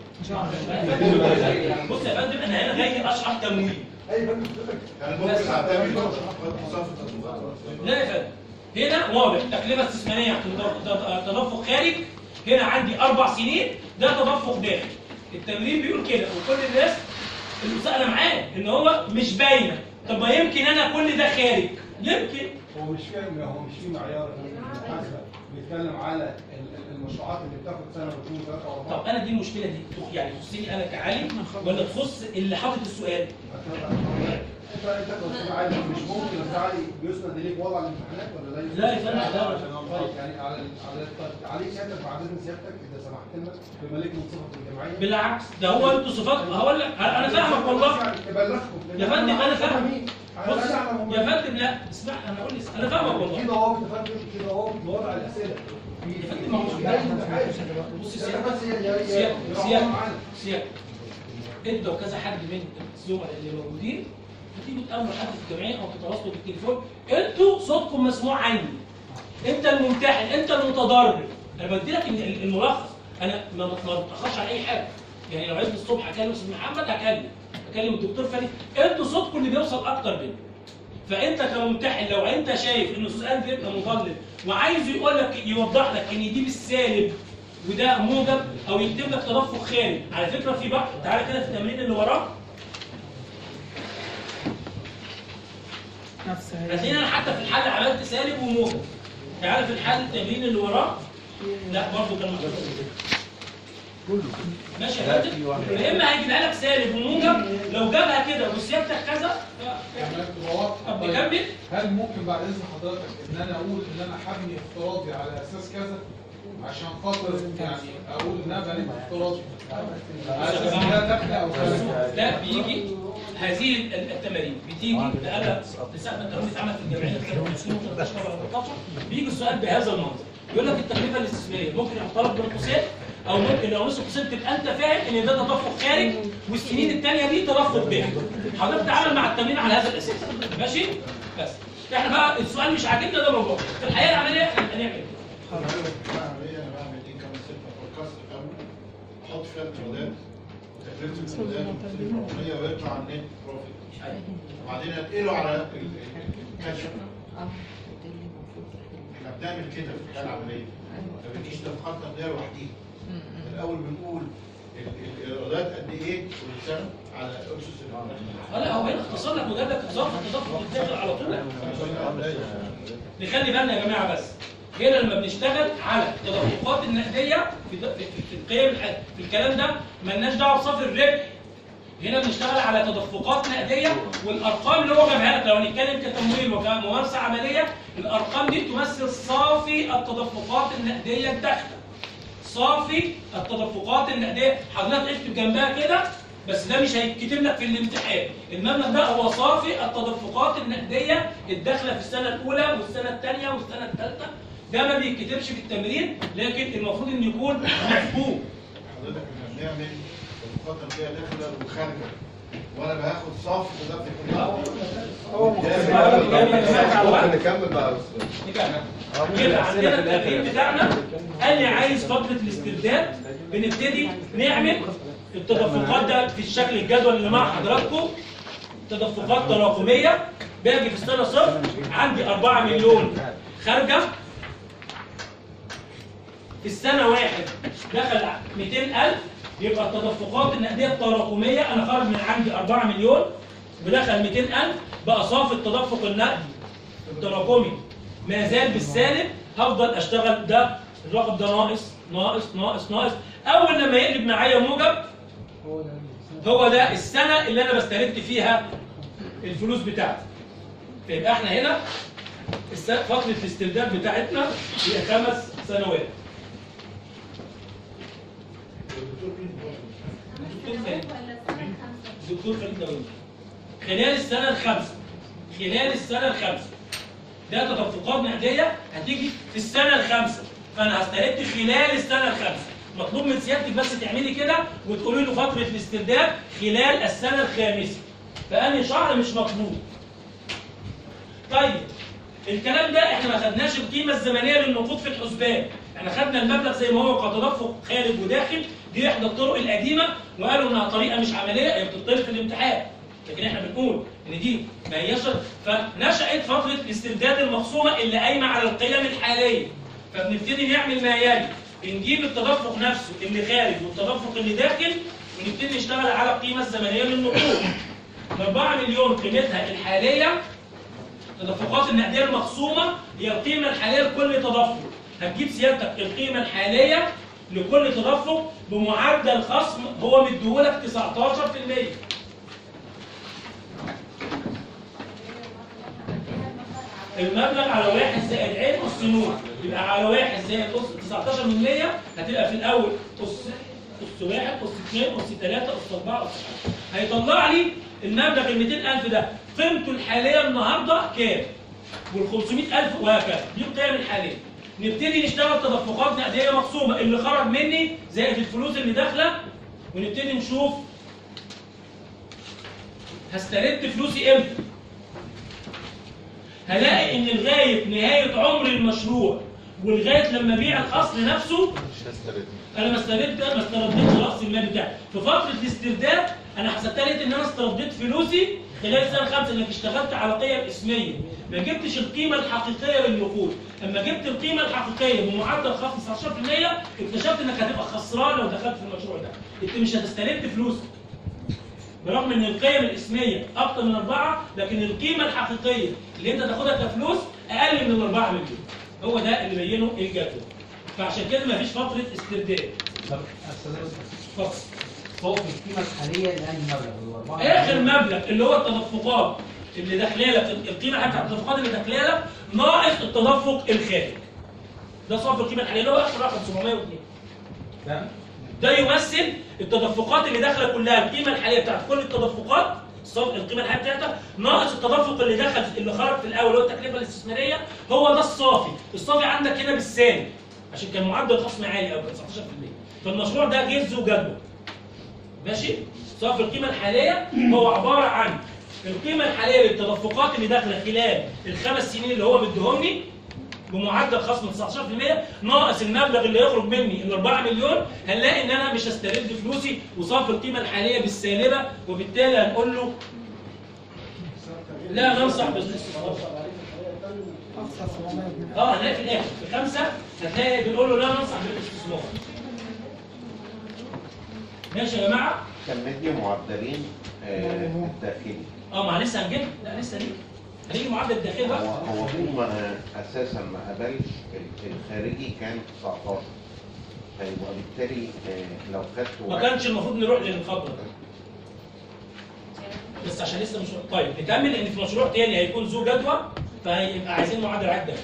بص يا فندم انا هنا جاي اشرح تمويل
اي فندم
يعني ممكن تعتمد مصافة التدفقات
لا يا فندم هنا واضح تكلفه استثماريه تد- تدفق خارج هنا عندي اربع سنين ده تدفق داخل التمرين بيقول كده وكل الناس اللي سأل معاه ان هو مش باينه طب ما يمكن انا كل ده خارج يمكن
هو مش فاهم هو مش في معيار في المحاسبه بيتكلم على ال- ال- المشروعات اللي بتاخد سنه واثنين وثلاثه واربعه
طب انا دي المشكله دي تخ- يعني تخصني انا كعلي ولا تخص اللي حاطط السؤال
انت انت كنت عالي مش ممكن انت عالي بيسند اليك وضع الامتحانات ولا لا
لا يا فندم، لا.
طيب يعني على على عليك سيادتك بعد اذن سيادتك اذا سمحت لنا بما ليك من صفه الجمعيه
بالعكس ده هو انتوا صفات هقول لك انا فاهمك والله
تبلغهم
يا فندم انا فاهم
بص
بص يا فندم لا اسمع انا اقول لك انا فاهمك
في
والله
ضوابط يا فندم في ضوابط لوضع الاسئله في
يا فندم ما هو مش
في أي امتحان.
بص
سيادتك
سيادة
بس ي- ي- ي-
سيادة
يراعوا
سيادة
معانا.
سيادة انت وكذا حد من الزملاء اللي موجودين هتيجوا تقابلوا حد في الجمعيه او تتواصلوا بالتليفون انتوا صوتكم مسموع عني انت الممتحن انت المتضرر انا بدي لك ال- الملخص انا ما ما بتاخرش على اي حاجه يعني لو عايزني الصبح اكلم استاذ محمد هكلم اكلم الدكتور فريد انتوا صوتكم اللي بيوصل اكتر مني فانت كممتحن لو انت شايف ان السؤال بيبقى مضلل وعايز يقول لك يوضح لك ان دي بالسالب وده موجب او يكتب لك تدفق خارج على فكره في بعض تعالى كده في التمرين اللي وراه
نفس
هتلاقيني انا حتى في الحل عملت سالب وموجب تعالى في الحل التمرين اللي وراه لا برضه كان محطوط كله ماشي يا
لا،
فندم
في واحد.
يا اما هيجيبها لك سالب وموجب لو جابها كده وسيادتك كذا ف-
يعني تبقى
طب
واضحة.
نكمل
هل ممكن بعد اذن حضرتك ان انا اقول ان انا هبني افتراضي على اساس كذا عشان خاطر يعني اقول ان انا بنيت افتراضي على اساس ان ده دخل او خارج
ده بيجي هذه ال- التمارين بتيجي بقالها لساعة ما التمرين اتعمل في الجمعيه سنه 2013 ولا 14 بيجي السؤال بهذا المنظر يقول لك التكلفه الاستثماريه ممكن يحطها لك بين قوسين او ممكن لو نص قوسين تبقى انت فاهم ان ده تدفق خارج والسنين الثانيه دي تدفق داخلي حضرتك تتعامل مع التمرين على هذا الاساس ماشي بس احنا بقى السؤال مش عاجبنا ده موضوع في الحياه العمليه احنا هنعمل ايه؟
بعمل ايه انا بعمل ايه كام ستة فوركاست كامل احط فيها الترودات وتكلفة الترودات الرقمية ويطلع النت بروفيت وبعدين انقله على ال- ال- الكشف احنا بنعمل كده في الحياة العملية ما بنجيش تفقات تقدير لوحديها الاول بنقول ال- ال- الايرادات قد ايه كل سنة على اسس
اه لا هو هنا اختصار لك مجرد اضافه التدفق الداخلي على طول نخلي بالنا يا جماعه بس هنا لما بنشتغل على التدفقات النقديه في, د- في, في القيم الح- في الكلام ده ملناش دعوه بصافي الربح هنا بنشتغل على تدفقات نقديه والارقام اللي هو جابها لك لو هنتكلم كتمويل وكممارسه عمليه الارقام دي تمثل صافي التدفقات النقديه الداخله صافي التدفقات النقديه حضرتك اكتب جنبها كده بس ده مش هيتكتب لك في الامتحان المبلغ ده هو صافي التدفقات النقديه الداخله في السنه الاولى والسنه الثانيه والسنه الثالثه ده ما بيتكتبش في التمرين لكن المفروض انه يكون مفهوم
حضرتك احنا بنعمل تدفقات نقدية داخلة وخارجة وانا باخد صافي تدفق
ممكن
نكمل بقى
كده عندنا التمرين بتاعنا قال لي عايز فتره الاسترداد بنبتدي نعمل التدفقات ده في الشكل الجدول اللي مع حضراتكم تدفقات تراكميه باجي في السنه صفر عندي 4 مليون خارجه في السنه واحد دخل 200000 يبقى التدفقات النقديه التراكميه انا خرج من عندي 4 مليون ودخل 200000 بقى صافي التدفق النقدي التراكمي ما زال بالسالب هفضل اشتغل ده الرقم ده ناقص ناقص ناقص ناقص اول لما يقلب معايا موجب هو ده السنه اللي انا بستهلك فيها الفلوس بتاعتي فيبقى احنا هنا الس- فتره الاسترداد بتاعتنا هي خمس سنوات الدكتور فريد الدكتور فريد داوود خلال السنه الخامسه خلال السنه الخامسه ده تدفقات نقديه هتيجي في السنه الخامسه فانا هستهلك خلال السنه الخامسه مطلوب من سيادتك بس تعملي كده وتقولي له فتره الاسترداد خلال السنه الخامسه فاني شهر مش مطلوب طيب الكلام ده احنا ما خدناش القيمه الزمنيه للنقود في الحسبان احنا خدنا المبلغ زي ما هو كتدفق خارج وداخل دي احدى الطرق القديمه وقالوا انها طريقه مش عمليه هي بتطلب في الامتحان لكن احنا بنقول ان دي ما هياش فنشأت فتره الاسترداد المخصومه اللي قايمه على القيم الحاليه فبنبتدي نعمل ما يلي بنجيب التدفق نفسه اللي خارج والتدفق اللي داخل ونبتدي نشتغل على القيمه الزمنيه للنقود ال 4 مليون قيمتها الحاليه التدفقات النقديه المخصومه هي القيمه الحاليه لكل تدفق هتجيب سيادتك القيمه الحاليه لكل تدفق بمعدل خصم هو مديهولك 19% المبلغ على واحد زائد عين أس نور يبقى على واحد زائد أس 19 من 100 هتبقى في الأول أس أس واحد أس اثنين أس ثلاثة أس أربعة أس خمسة هيطلع لي المبلغ ال 200000 ده قيمته الحالية النهاردة كام؟ وال 500000 وهكذا دي القيم الحالية نبتدي نشتغل تدفقات نقدية مقسومة اللي خرج مني زائد الفلوس اللي داخلة ونبتدي نشوف هسترد فلوسي امتى هلاقي ان لغايه نهايه عمر المشروع ولغايه لما ابيع الاصل نفسه
مش هسترد
انا ما استردت ما استردتش راس المال بتاعي في فتره الاسترداد انا حسبتها لقيت ان انا استرديت فلوسي خلال سنه خمسه انك اشتغلت على قيم اسميه ما جبتش القيمه الحقيقيه للنقود اما جبت القيمه الحقيقيه بمعدل خصم 19% اكتشفت انك هتبقى خسران لو دخلت في المشروع ده انت مش هتسترد فلوسك برغم ان القيم الاسميه اكتر من اربعه لكن القيمه الحقيقيه اللي انت تاخدها كفلوس اقل من الاربعه مليون هو ده اللي بينه الجدول فعشان كده مفيش فتره استرداد
طب استاذ
اتفضل
فوق القيمه الحاليه لانهي مبلغ؟ هو 4
اخر مبلغ اللي هو التدفقات اللي داخله لك القيمه حتى التدفقات اللي داخله لك ناقص التدفق الخارج ده صافي القيمه الحاليه اللي هو اخر رقم 702
تمام
ده يمثل التدفقات اللي داخله كلها القيمه الحاليه بتاعت كل التدفقات الصف- القيمه الحاليه بتاعتها ناقص التدفق اللي دخل اللي خرج في الاول اللي هو التكلفه الاستثماريه هو ده الصافي الصافي عندك هنا بالسالب عشان كان معدل خصم عالي او كان 19% فالمشروع ده جز وجدول ماشي صافي القيمه الحاليه هو عباره عن القيمه الحاليه للتدفقات اللي داخله خلال الخمس سنين اللي هو مديهم لي بمعدل خصم 19% ناقص المبلغ اللي يخرج مني ال 4 مليون هنلاقي ان انا مش هسترد فلوسي وصافي القيمه الحاليه بالسالبه وبالتالي هنقول له لا ننصح بالاستثمار اه هنلاقي في الاخر في خمسه هتلاقي بنقول له لا ننصح بالاستثمار ماشي يا جماعه
كان مدي معدلين آه، الداخلي
اه ما لسه هنجيب لا لسه هنيجي هنيجي معدل الداخلي
هو
بقى
هو طول ما اساسا ما قبلش ال- الخارجي كان 19 طيب وبالتالي آه، لو خدت
ما
واحد-
كانش المفروض نروح للخطوه ده بس عشان لسه مش طيب نكمل ان في مشروع تاني هيكون ذو جدوى فهيبقى عايزين معدل عائد داخلي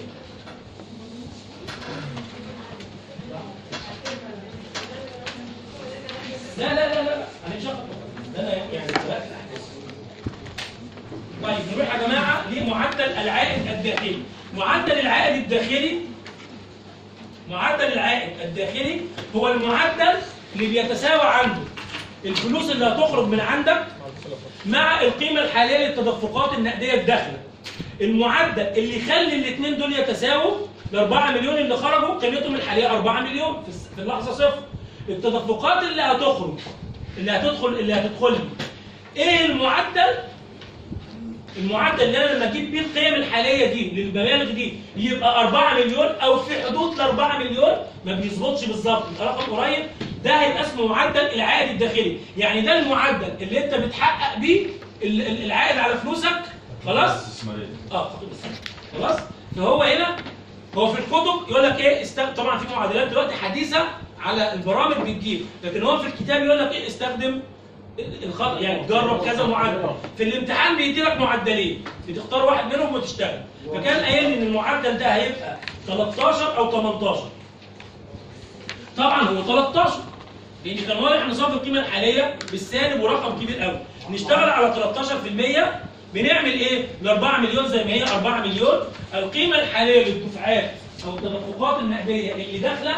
لا لا لا لا لا انا مش هاخد ده انا يعني سبقت الاحداث طيب نروح يا جماعه لمعدل العائد الداخلي معدل العائد الداخلي معدل العائد الداخلي هو المعدل اللي بيتساوى عنده الفلوس اللي هتخرج من عندك مع القيمة الحالية للتدفقات النقدية الداخلة المعدل اللي يخلي الاثنين دول يتساووا ال 4 مليون اللي خرجوا قيمتهم الحالية 4 مليون في الس- في اللحظة صفر التدفقات اللي هتخرج اللي هتدخل اللي هتدخل لي ايه المعدل المعدل اللي انا لما اجيب بيه القيم الحاليه دي للمبالغ دي يبقى 4 مليون او في حدود ال 4 مليون ما بيظبطش بالظبط يبقى رقم قريب ده هيبقى اسمه معدل العائد الداخلي يعني ده المعدل اللي انت بتحقق بيه ال- ال- العائد على فلوسك خلاص
استثماريه
اه خطيب السنة. خلاص فهو هنا هو في الكتب يقول لك ايه است... طبعا في معادلات دلوقتي حديثه على البرامج بتجيب لكن هو في الكتاب يقول لك ايه استخدم الخط يعني جرب كذا معدل في الامتحان بيدي لك معدلين بتختار واحد منهم وتشتغل فكان قايل لي ان المعدل ده هيبقى 13 او 18 طبعا هو 13 لان كان واضح ان صافي القيمه الحاليه بالسالب ورقم كبير قوي نشتغل على 13% بنعمل ايه؟ ال 4 مليون زي ما هي 4 مليون القيمه الحاليه للدفعات او التدفقات النقديه اللي داخله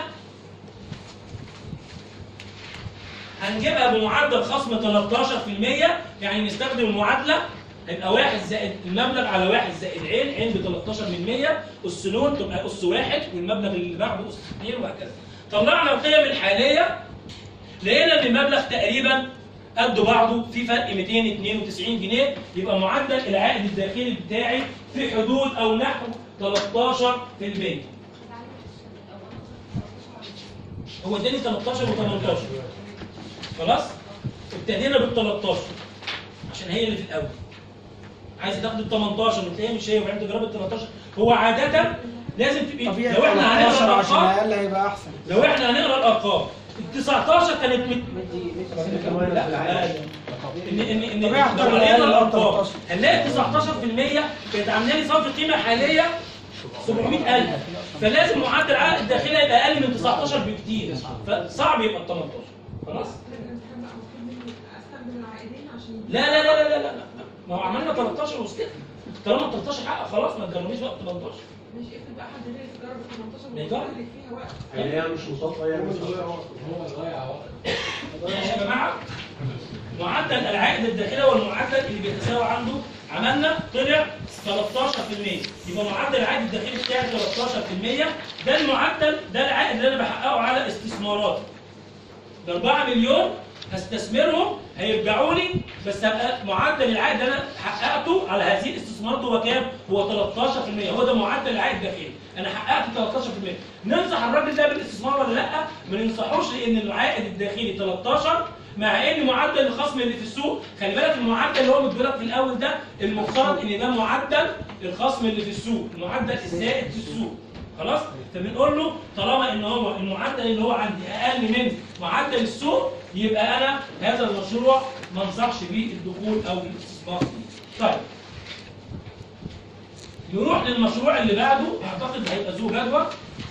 هنجيبها بمعدل خصم 13% يعني نستخدم المعادله هيبقى واحد زائد المبلغ على واحد زائد عين عين ب 13 من 100 اس نون تبقى اس واحد والمبلغ اللي بعده اس 2 وهكذا طلعنا القيم الحاليه لقينا ان المبلغ تقريبا قد بعضه في فرق 292 جنيه يبقى معدل العائد الداخلي بتاعي في حدود او نحو 13% هو اداني 13 و18 خلاص ابتدينا بال 13 عشان هي اللي في الاول عايز تاخد ال 18 وتلاقيها مش هي وبعدين تجرب ال 13 هو عاده لازم تبقى
طبيعي
لو احنا هنقرا
13 عشان
الارقام
اقل هيبقى احسن
لو احنا هنقرا الارقام ال 19 كانت مت... ان ان ان
طبيعي
لو
اختار
هنقرا
الأقل
الارقام
13.
هنلاقي 19% كانت عامله لي صافي قيمه حاليه 700000 فلازم معدل العائد الداخلي يبقى اقل من 19 بكتير فصعب يبقى ال 18 خلاص
استخدم العائدين عشان
لا لا لا لا لا لا ما هو عملنا 13 وسكتنا طالما 13 حقق خلاص ما تجربيش بقى 18
مش افرض بقى حد غير يجرب ال 18
ما يجرب.
اللي فيها وقت
يعني هي مش مصادقه هي مش هو ضيع وقت
ماشي يا جماعه معدل معدل العائد الداخلي هو المعدل اللي بيتساوى عنده عملنا طلع 13% يبقى معدل العائد الداخلي بتاعي 13% ده المعدل ده العائد اللي انا بحققه على استثماراتي ب 4 مليون هستثمرهم هيرجعوا لي بس هبقى معدل العائد اللي انا حققته على هذه الاستثمارات هو كام؟ هو 13% هو ده معدل العائد الداخلي انا حققت 13% ننصح الراجل ده بالاستثمار ولا لا؟ ما ننصحوش لان العائد الداخلي 13 مع ان معدل الخصم اللي في السوق خلي بالك المعدل اللي هو مديلك في الاول ده المفترض ان ده معدل الخصم اللي في السوق المعدل الزائد في السوق خلاص فبنقول له طالما ان هو المعدل اللي هو عندي اقل من معدل السوق يبقى انا هذا المشروع ما انصحش بيه الدخول او الاستثمار فيه. طيب نروح للمشروع اللي بعده اعتقد هيبقى ذو جدوى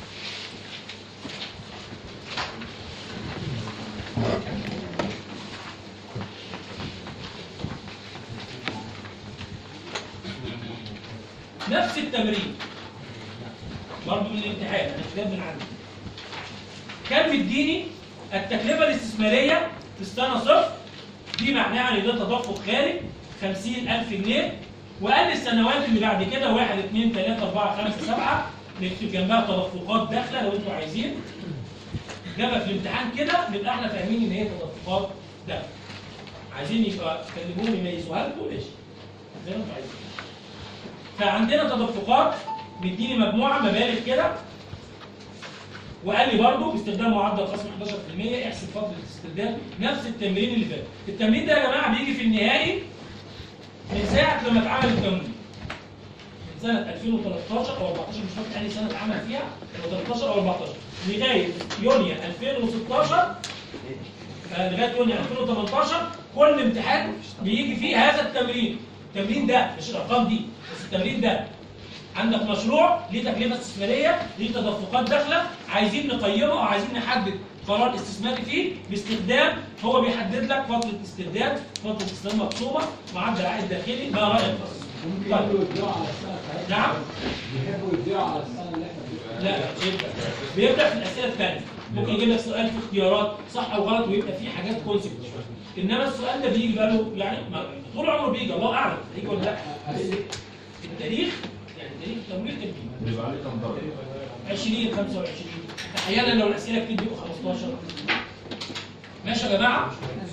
نفس التمرين برضه من الامتحان انا مش جايب من عندي كان مديني التكلفه الاستثماريه في السنه صفر دي معناها ان ده تدفق خارج 50000 جنيه وقال لي السنوات اللي بعد كده 1 2 3 4 5 7 نكتب جنبها تدفقات داخله لو انتوا عايزين جابها في الامتحان كده نبقى احنا فاهمين ان هي تدفقات داخله عايزين يبقى تكلموني يميزوها لكم ماشي زي ما انتوا عايزين فعندنا تدفقات مديني مجموعه مبالغ كده وقال لي برضه باستخدام معدل خصم 11% احسب فتره الاستخدام نفس التمرين اللي فات التمرين ده يا جماعه بيجي في النهائي من ساعه لما اتعمل التمرين من سنه 2013 او 14 مش فاكر انهي سنه اتعمل فيها او 13 او 14 لغايه يونيو 2016 آه، لغايه يونيو 2018 كل امتحان بيجي فيه هذا التمرين التمرين ده مش الارقام دي بس التمرين ده عندك مشروع ليه تكلفه استثماريه ليه تدفقات داخله عايزين نقيمه او عايزين نحدد قرار استثماري فيه باستخدام هو بيحدد لك فتره استرداد فتره استخدام مقسومه معدل عائد داخلي ما رايك
ممكن
طيب.
يقولوا يدعوا على السنه بتاعتهم
نعم
بيحبوا يدعوا على السنه اللي احنا فيها
لا لا مش يبدا بيبدا في الاسئله الثانيه ممكن يجيب لك سؤال في اختيارات صح او غلط ويبقى فيه حاجات كونسبت شويه انما السؤال ده بيجي بقاله يعني ما- طول عمره بيجي الله اعلم هيجي ولا لا التاريخ يعني تاريخ تمويل كان بيجي.
بيبقى عليه كام درجه؟
20 25 احيانا لو الاسئله كتير بيبقوا 15 ماشي يا جماعه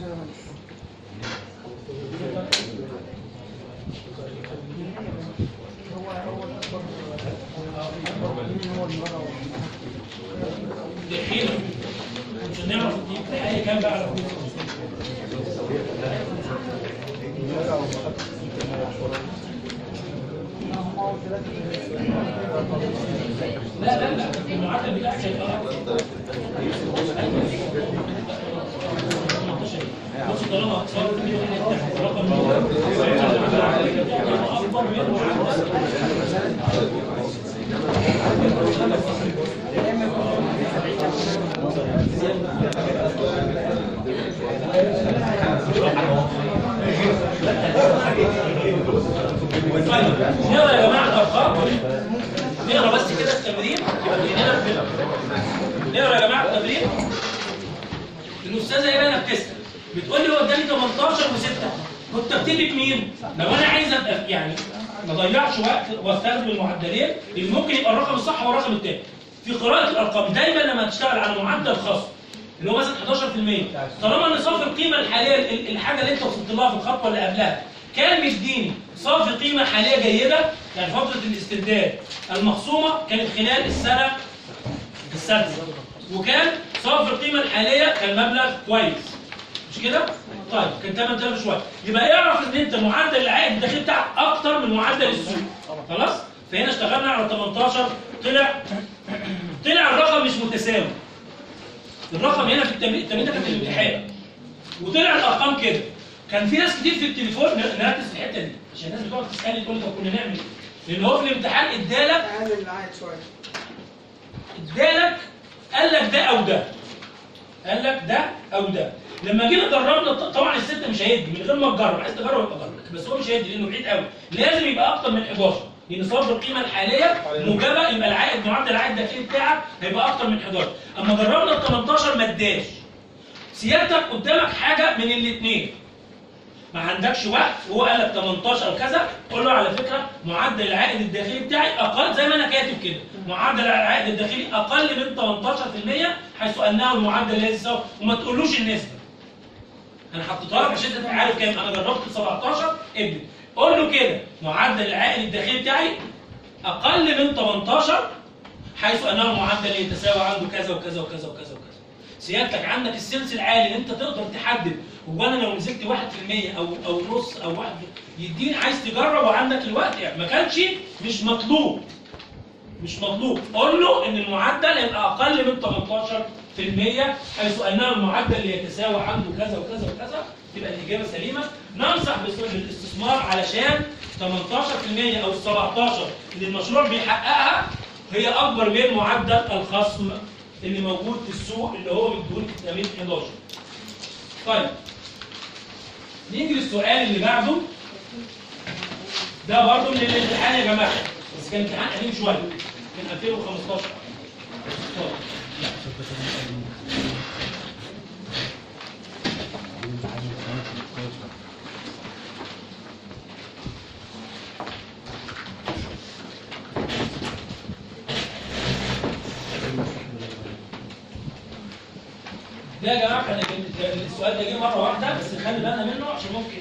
دحين مش هنعرف دي اي كام بقى على لا لا لا المعدل بتاعك هيبقى أكتر. بص طالما صار في رقم اكبر من طيب نقرا يا جماعه الارقام نقرا بس كده التمرين نقرا نقرا يا جماعه التمرين الاستاذه ايمان بتسال بتقول لي هو اداني 18 و6 كنت ابتدي بمين؟ لو انا عايز ابقى يعني ما اضيعش وقت واستخدم المعدلين اللي ممكن يبقى الرقم الصح هو الرقم الثاني في قراءه الارقام دايما لما تشتغل على معدل خصم اللي هو مثلا 11% طالما ان صافي القيمه الحاليه ال- الحاجه اللي انت وصلت لها في الخطوه اللي قبلها كان مديني صافي قيمه حاليه جيده يعني فتره الاسترداد المخصومه كانت خلال السنه السادسه وكان صافي القيمه الحاليه كان مبلغ كويس مش كده؟ طيب كان 8000 شويه يبقى اعرف ان انت معدل العائد الداخلي بتاعك اكتر من معدل السوق خلاص؟ فهنا اشتغلنا على 18 طلع طلع الرقم مش متساوي الرقم هنا في التمرين التمرين ده كان في الامتحان وطلع الارقام كده كان في ناس كتير في التليفون ن- نركز في الحته دي عشان الناس بتقعد تسالني تقول لي طب كنا نعمل ايه؟ لان هو في الامتحان ادالك
اقلل العائد شويه
ادالك قال لك ده او ده قال لك ده او ده لما جينا جربنا ط- طبعا الستة مش هيدي من غير ما تجرب عايز تجرب يبقى جرب بس هو مش هيدي لانه بعيد قوي لازم يبقى اكتر من 11 لان صرف القيمه الحاليه موجبه يبقى العائد معدل العائد الداخلي بتاعك هيبقى اكتر من 11 اما جربنا ال 18 ما اداش سيادتك قدامك حاجه من الاثنين ما عندكش وقت وهو قال لك 18 او كذا قول له على فكره معدل العائد الداخلي بتاعي اقل زي ما انا كاتب كده معدل العائد الداخلي اقل من 18% حيث انه المعدل الذي يساوي وما تقولوش النسبه انا حطيتها لك عشان انت عارف كام انا جربت 17 ابن قول له كده معدل العائد الداخلي بتاعي اقل من 18 حيث انه المعدل يتساوي عنده كذا وكذا وكذا وكذا وكذا سيادتك عندك السنس العالي اللي انت تقدر تحدد هو انا لو نزلت 1% او او نص او واحد يديني عايز تجرب وعندك الوقت يعني ما كانش مش مطلوب مش مطلوب قول له ان المعدل يبقى اقل من 18% حيث انه المعدل اللي يتساوى عنده كذا وكذا وكذا تبقى الاجابه سليمه ننصح بس- بالاستثمار علشان 18% او ال 17 اللي المشروع بيحققها هي اكبر من معدل الخصم اللي موجود في السوق اللي هو مديهولك في تمرين 11 طيب نيجي للسؤال اللي بعده ده برضه من الامتحان يا جماعه بس كان امتحان قديم شويه من 2015 اتفضل. ده يا جماعه كان كان السؤال ده جه مره واحده بس خلي بالنا منه عشان ممكن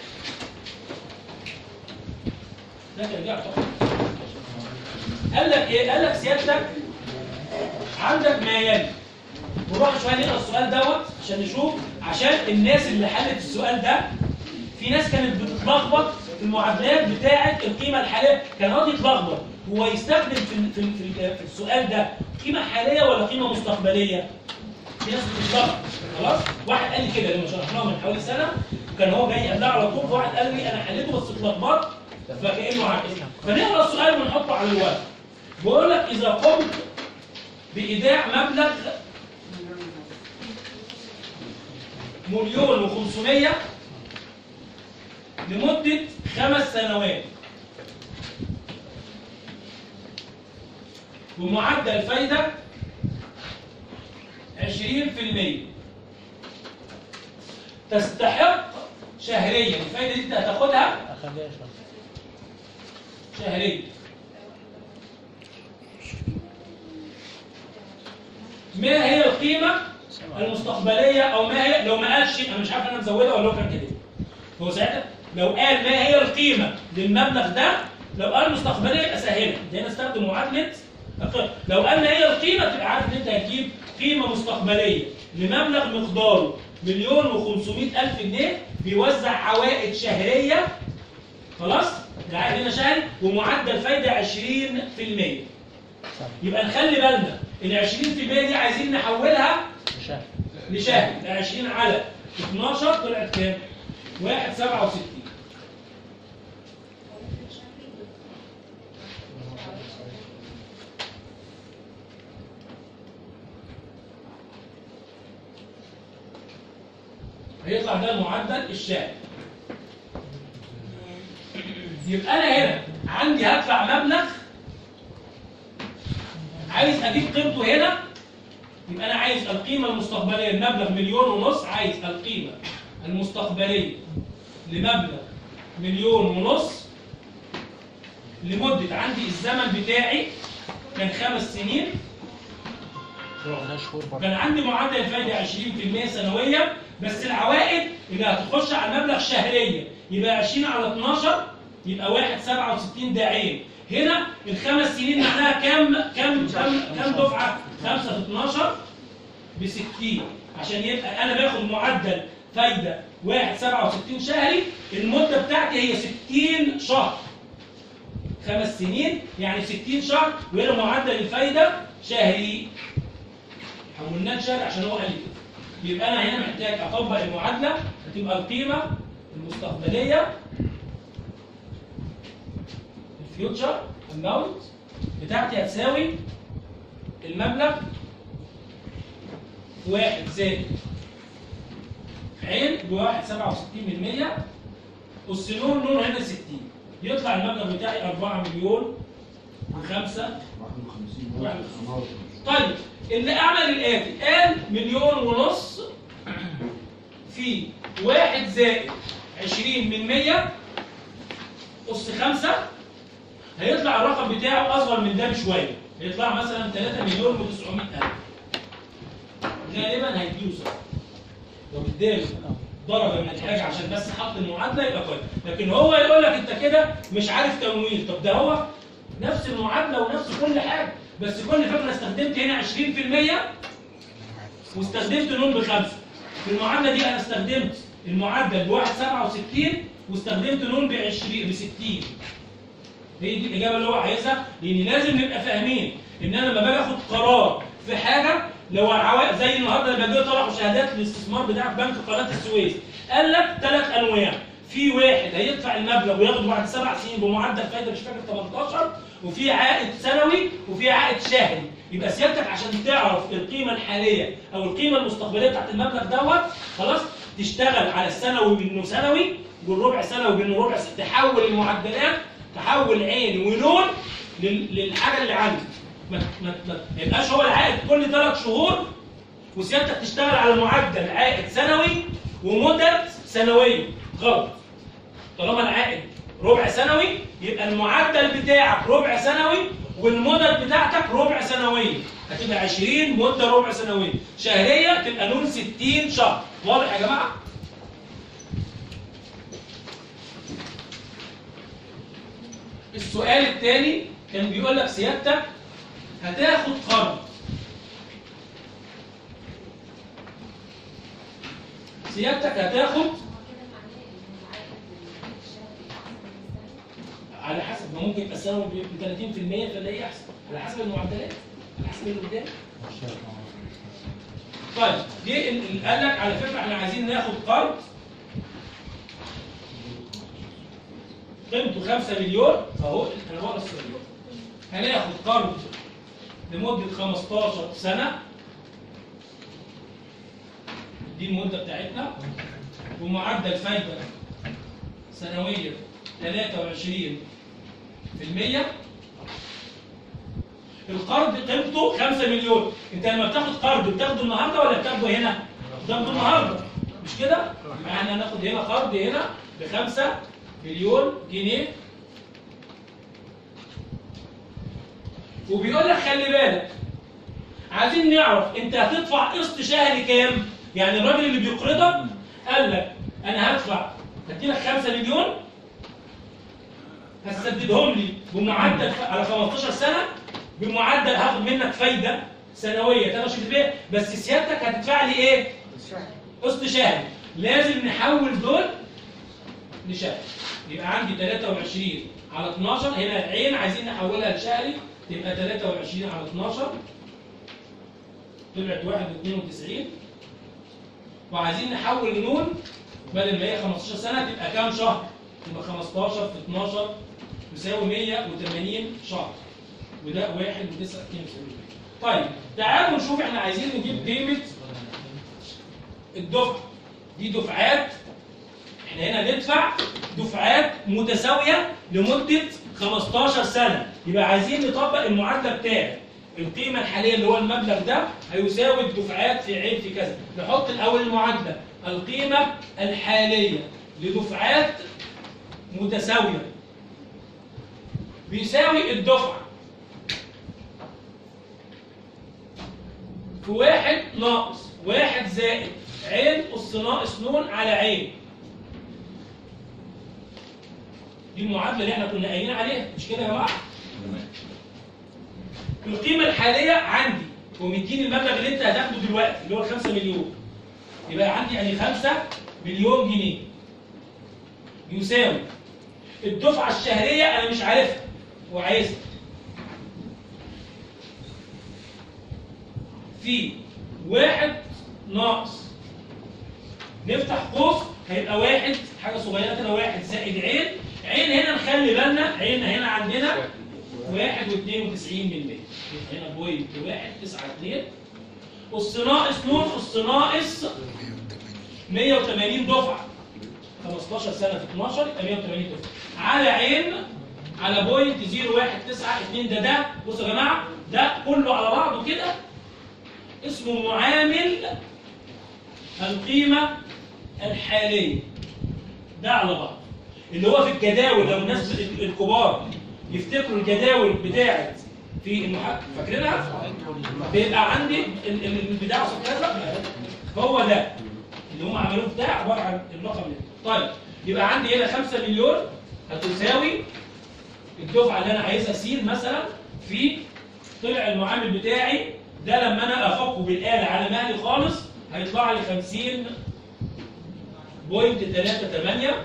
ده كان جه أعتقد. قال لك ايه؟ قال لك سيادتك عندك ما يلي نروح شويه نقرا السؤال دوت عشان نشوف عشان الناس اللي حلت السؤال ده في ناس كانت بتتلخبط في المعادلات بتاعه القيمه الحاليه كان قاعد يتلخبط هو يستخدم في ال- في ال- في ال- في السؤال ده قيمه حاليه ولا قيمه مستقبليه؟ في ناس بتتلخبط خلاص واحد قال لي كده لما شرحناه من حوالي سنه كان هو جاي قبلها على طول فواحد قال لي انا حليته بس اتلخبطت فكانه عكس فنقرا السؤال ونحطه على الورق بيقول لك اذا قمت بايداع مبلغ مليون و500 لمدة خمس سنوات بمعدل فايدة 20% تستحق شهريا الفايدة دي انت هتاخدها
اخليها شهر
شهريا ما هي القيمة المستقبلية أو ما هي لو ما قالش أنا مش عارف أنا مزودها ولا هو كان كده هو ساعتها لو قال ما هي القيمة للمبلغ ده لو قال مستقبلية يبقى سهلة هنا استخدم معادلة القيمة. لو قال ما هي القيمة تبقى عارف إن أنت هتجيب قيمة مستقبلية لمبلغ مقداره مليون و500 ألف جنيه بيوزع عوائد شهرية خلاص ده عائد هنا شهري ومعدل فايدة 20% يبقى نخلي بالنا ال 20% دي عايزين نحولها
شهر
لشهر ل 20 على 12 طلعت كام؟ 1.67 هيطلع ده المعدل الشهري يبقى انا هنا عندي هدفع مبلغ عايز اجيب قيمته هنا يبقى انا عايز القيمه المستقبليه المبلغ مليون ونص عايز القيمه المستقبليه لمبلغ مليون ونص لمده عندي الزمن بتاعي كان خمس سنين
ده شهور برضه
كان عندي معدل الفايده 20% سنويا بس العوائد اللي هتخش على المبلغ شهريا يبقى 20 على 12 يبقى 1.67 داعين هنا الخمس سنين معناها كام كام كام كام دفعه؟ 5 في 12 ب 60 عشان يبقى انا باخد معدل فايده 1.67 شهري المده بتاعتي هي 60 شهر خمس سنين يعني 60 شهر وهنا معدل الفايده شهري حولناه لشهر عشان هو قال لي كده يبقى انا هنا محتاج اطبق المعادله هتبقى القيمه المستقبليه الفيوتشر اماونت بتاعتي هتساوي المبلغ واحد زائد عين بواحد سبعة وستين من مية والسنون نون هنا ستين يطلع المبلغ بتاعي أربعة مليون وخمسة واحد وخمسين. طيب اللي أعمل الآتي قال مليون ونص في واحد زائد 20 من 100 أس 5 هيطلع الرقم بتاعه أصغر من ده بشوية هيطلع مثلا 3 مليون و900 ألف غالبا هيديله صفر لو اداله درجه من الحاجه عشان بس حط المعادله يبقى كويس لكن هو يقول لك انت كده مش عارف تمويل طب ده هو نفس المعادله ونفس كل حاجه بس كل فكره استخدمت هنا 20% واستخدمت نون بخمسه في المعادله دي انا استخدمت المعدل ب 1.67 واستخدمت نون ب 20 ب 60 هي دي الاجابه اللي هو عايزها لان لازم نبقى فاهمين ان انا لما باجي اخد قرار في حاجه لو العوائد زي النهارده لما جه طرحوا شهادات الاستثمار بتاع بنك قناه السويس قال لك ثلاث انواع في واحد هيدفع المبلغ وياخده بعد سبع سنين بمعدل فايده مش فاكر 18 وفي عائد سنوي وفي عائد شهري يبقى سيادتك عشان تعرف القيمه الحاليه او القيمه المستقبليه بتاعت المبلغ دوت خلاص تشتغل على السنوي بانه سنوي والربع سنوي بانه ربع سنوي تحول المعدلات تحول عين ولون لل- للحاجه اللي عندي ما ما ما ما يبقاش هو العائد كل ثلاث شهور وسيادتك تشتغل على معدل عائد سنوي ومدة سنوية غلط طالما العائد ربع سنوي يبقى المعدل بتاعك ربع سنوي والمدد بتاعتك ربع سنوية هتبقى 20 مدة ربع سنوية شهرية تبقى نون 60 شهر واضح يا جماعة؟ السؤال الثاني كان بيقول لك سيادتك هتاخد قرض سيادتك هتاخد على حسب ما ممكن يبقى السنوي ب 30% فلاقيه احسن على حسب المعدلات على حسب اللي قدام طيب دي ال- ال- قال لك على فكره احنا عايزين ناخد قرض قيمته 5 مليون اهو انا بقرا السؤال هناخد قرض لمده 15 سنه دي المده بتاعتنا ومعدل فايده سنويه 23 في المية القرض قيمته 5 مليون انت لما بتاخد قرض بتاخده النهارده ولا بتاخده هنا؟ بتاخده النهارده مش كده؟ يعني هناخد هنا قرض هنا ب 5 مليون جنيه وبيقول لك خلي بالك عايزين نعرف انت هتدفع قسط شهري كام؟ يعني الراجل اللي بيقرضك قال لك انا هدفع هدي لك 5 مليون هتسددهم لي بمعدل ف- على 15 سنه بمعدل هاخد منك فايده سنويه 23% بس سيادتك هتدفع لي ايه؟ قسط شهري لازم نحول دول لشهري يبقى عندي 23 على 12 هنا عين عايزين نحولها لشهري تبقى 23 على 12 طلعت 91 وعايزين نحول نون بدل ما هي 15 سنه تبقى كام شهر؟ تبقى 15 في 12 يساوي 180 شهر وده 1 و9 طيب تعالوا نشوف احنا عايزين نجيب قيمه الدفعه دي دفعات احنا هنا ندفع دفعات متساويه لمده 15 سنه يبقى عايزين نطبق المعادله بتاعت القيمه الحاليه اللي هو المبلغ ده هيساوي الدفعات في عين في كذا نحط الاول المعادله القيمه الحاليه لدفعات متساويه بيساوي الدفعه في واحد ناقص واحد زائد عين أس ناقص نون على عين دي المعادلة اللي احنا كنا قايلين عليها مش كده يا جماعة؟ القيمة الحالية عندي ومديني المبلغ اللي انت هتاخده دلوقتي اللي هو 5 مليون يبقى عندي يعني 5 مليون جنيه يساوي الدفعة الشهرية أنا مش عارفها وعايزها في واحد ناقص نفتح قوس هيبقى واحد حاجة صغيرة كده واحد زائد عين عين هنا نخلي بالنا عين هنا عندنا واحد واثنين وتسعين من مية هنا بوينت واحد تسعة اتنين أس ناقص نون أس ناقص 180 دفعة 15 سنة في 12 يبقى 180 دفعة على عين على بوينت 0192 ده ده بصوا يا جماعة ده كله على بعضه كده اسمه معامل القيمة الحالية ده على بعض اللي هو في الجداول لو الناس الكبار يفتكروا الجداول بتاعت في المحاكمه فاكرينها؟ بيبقى عندي ال- ال- البتاع قصاد كذا هو ده اللي هم عملوه بتاع عباره عن الرقم ده طيب يبقى عندي هنا 5 مليون هتساوي الدفعه اللي انا عايزها سين مثلا في طلع المعامل بتاعي ده لما انا افكه بالاله على مهلي خالص هيطلع لي 50 بوينت 38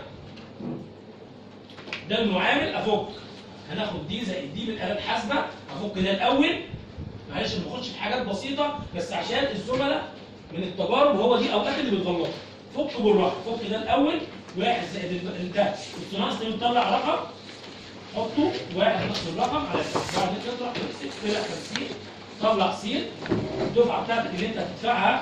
ده المعامل افك هناخد دي زائد دي بالاله الحاسبه افك ده الاول معلش ما باخدش في حاجات بسيطه بس عشان الزملاء من التجارب هو دي اوقات اللي بتغلطوا فك بالراحه فك ده الاول واحد زائد ال- ده الثنائي ده بيطلع رقم حطه واحد ناقص الرقم على ستة. بعد كده تطلع ستة، طلع 50 طلع س الدفعه بتاعتك اللي انت هتدفعها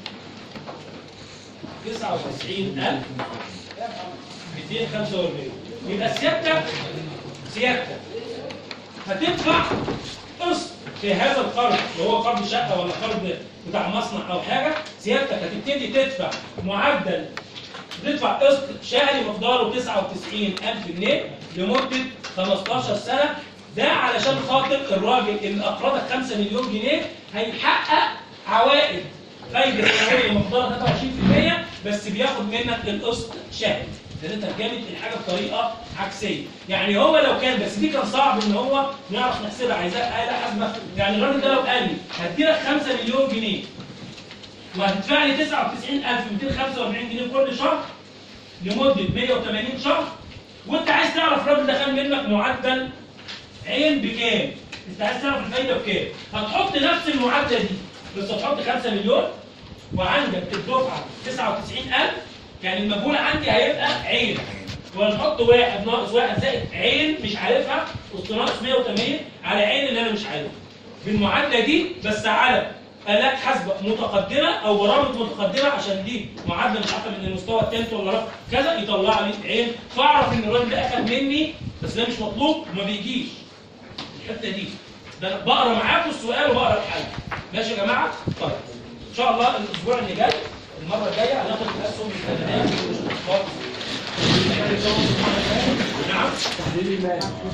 99245 يبقى سيادتك سيادتك هتدفع قسط في هذا القرض اللي هو قرض شقه ولا قرض بتاع مصنع او حاجه سيادتك هتبتدي تدفع معدل تدفع قسط شهري مقداره 99000 جنيه لمده 15 سنه ده علشان خاطر الراجل اللي اقرضك 5 مليون جنيه هيحقق عوائد فايده سنويه مقدارها 23% بس بياخد منك القسط شهري ده انت ترجمت الحاجه بطريقه عكسيه يعني هو لو كان بس دي كان صعب ان هو نعرف نحسبها عايزاها آلة حاسبه يعني الراجل ده لو قال لي هديلك 5 مليون جنيه وهتدفع لي 99245 جنيه كل شهر لمده 180 شهر وانت عايز تعرف الراجل ده خد منك معدل عين بكام؟ انت عايز تعرف الفايده بكام؟ هتحط نفس المعادله دي بس هتحط 5 مليون وعندك الدفعه 99000 يعني المجهول عندي هيبقى عين وهنحط واحد ناقص واحد زائد عين مش عارفها وسط ناقص 180 على عين اللي انا مش عارفها بالمعادله دي بس على آلات حاسبة متقدمة أو برامج متقدمة عشان دي معادلة مش عارفة من المستوى الثالث ولا رقم كذا يطلع لي عين فأعرف إن الراجل ده أخد مني بس ده مش مطلوب وما بيجيش الحتة دي ده أنا بقرا معاكم السؤال وبقرا الحل ماشي يا جماعة؟ طيب إن شاء الله الأسبوع اللي جاي المرة الجاية هناخد الأسهم الثلاثية نعم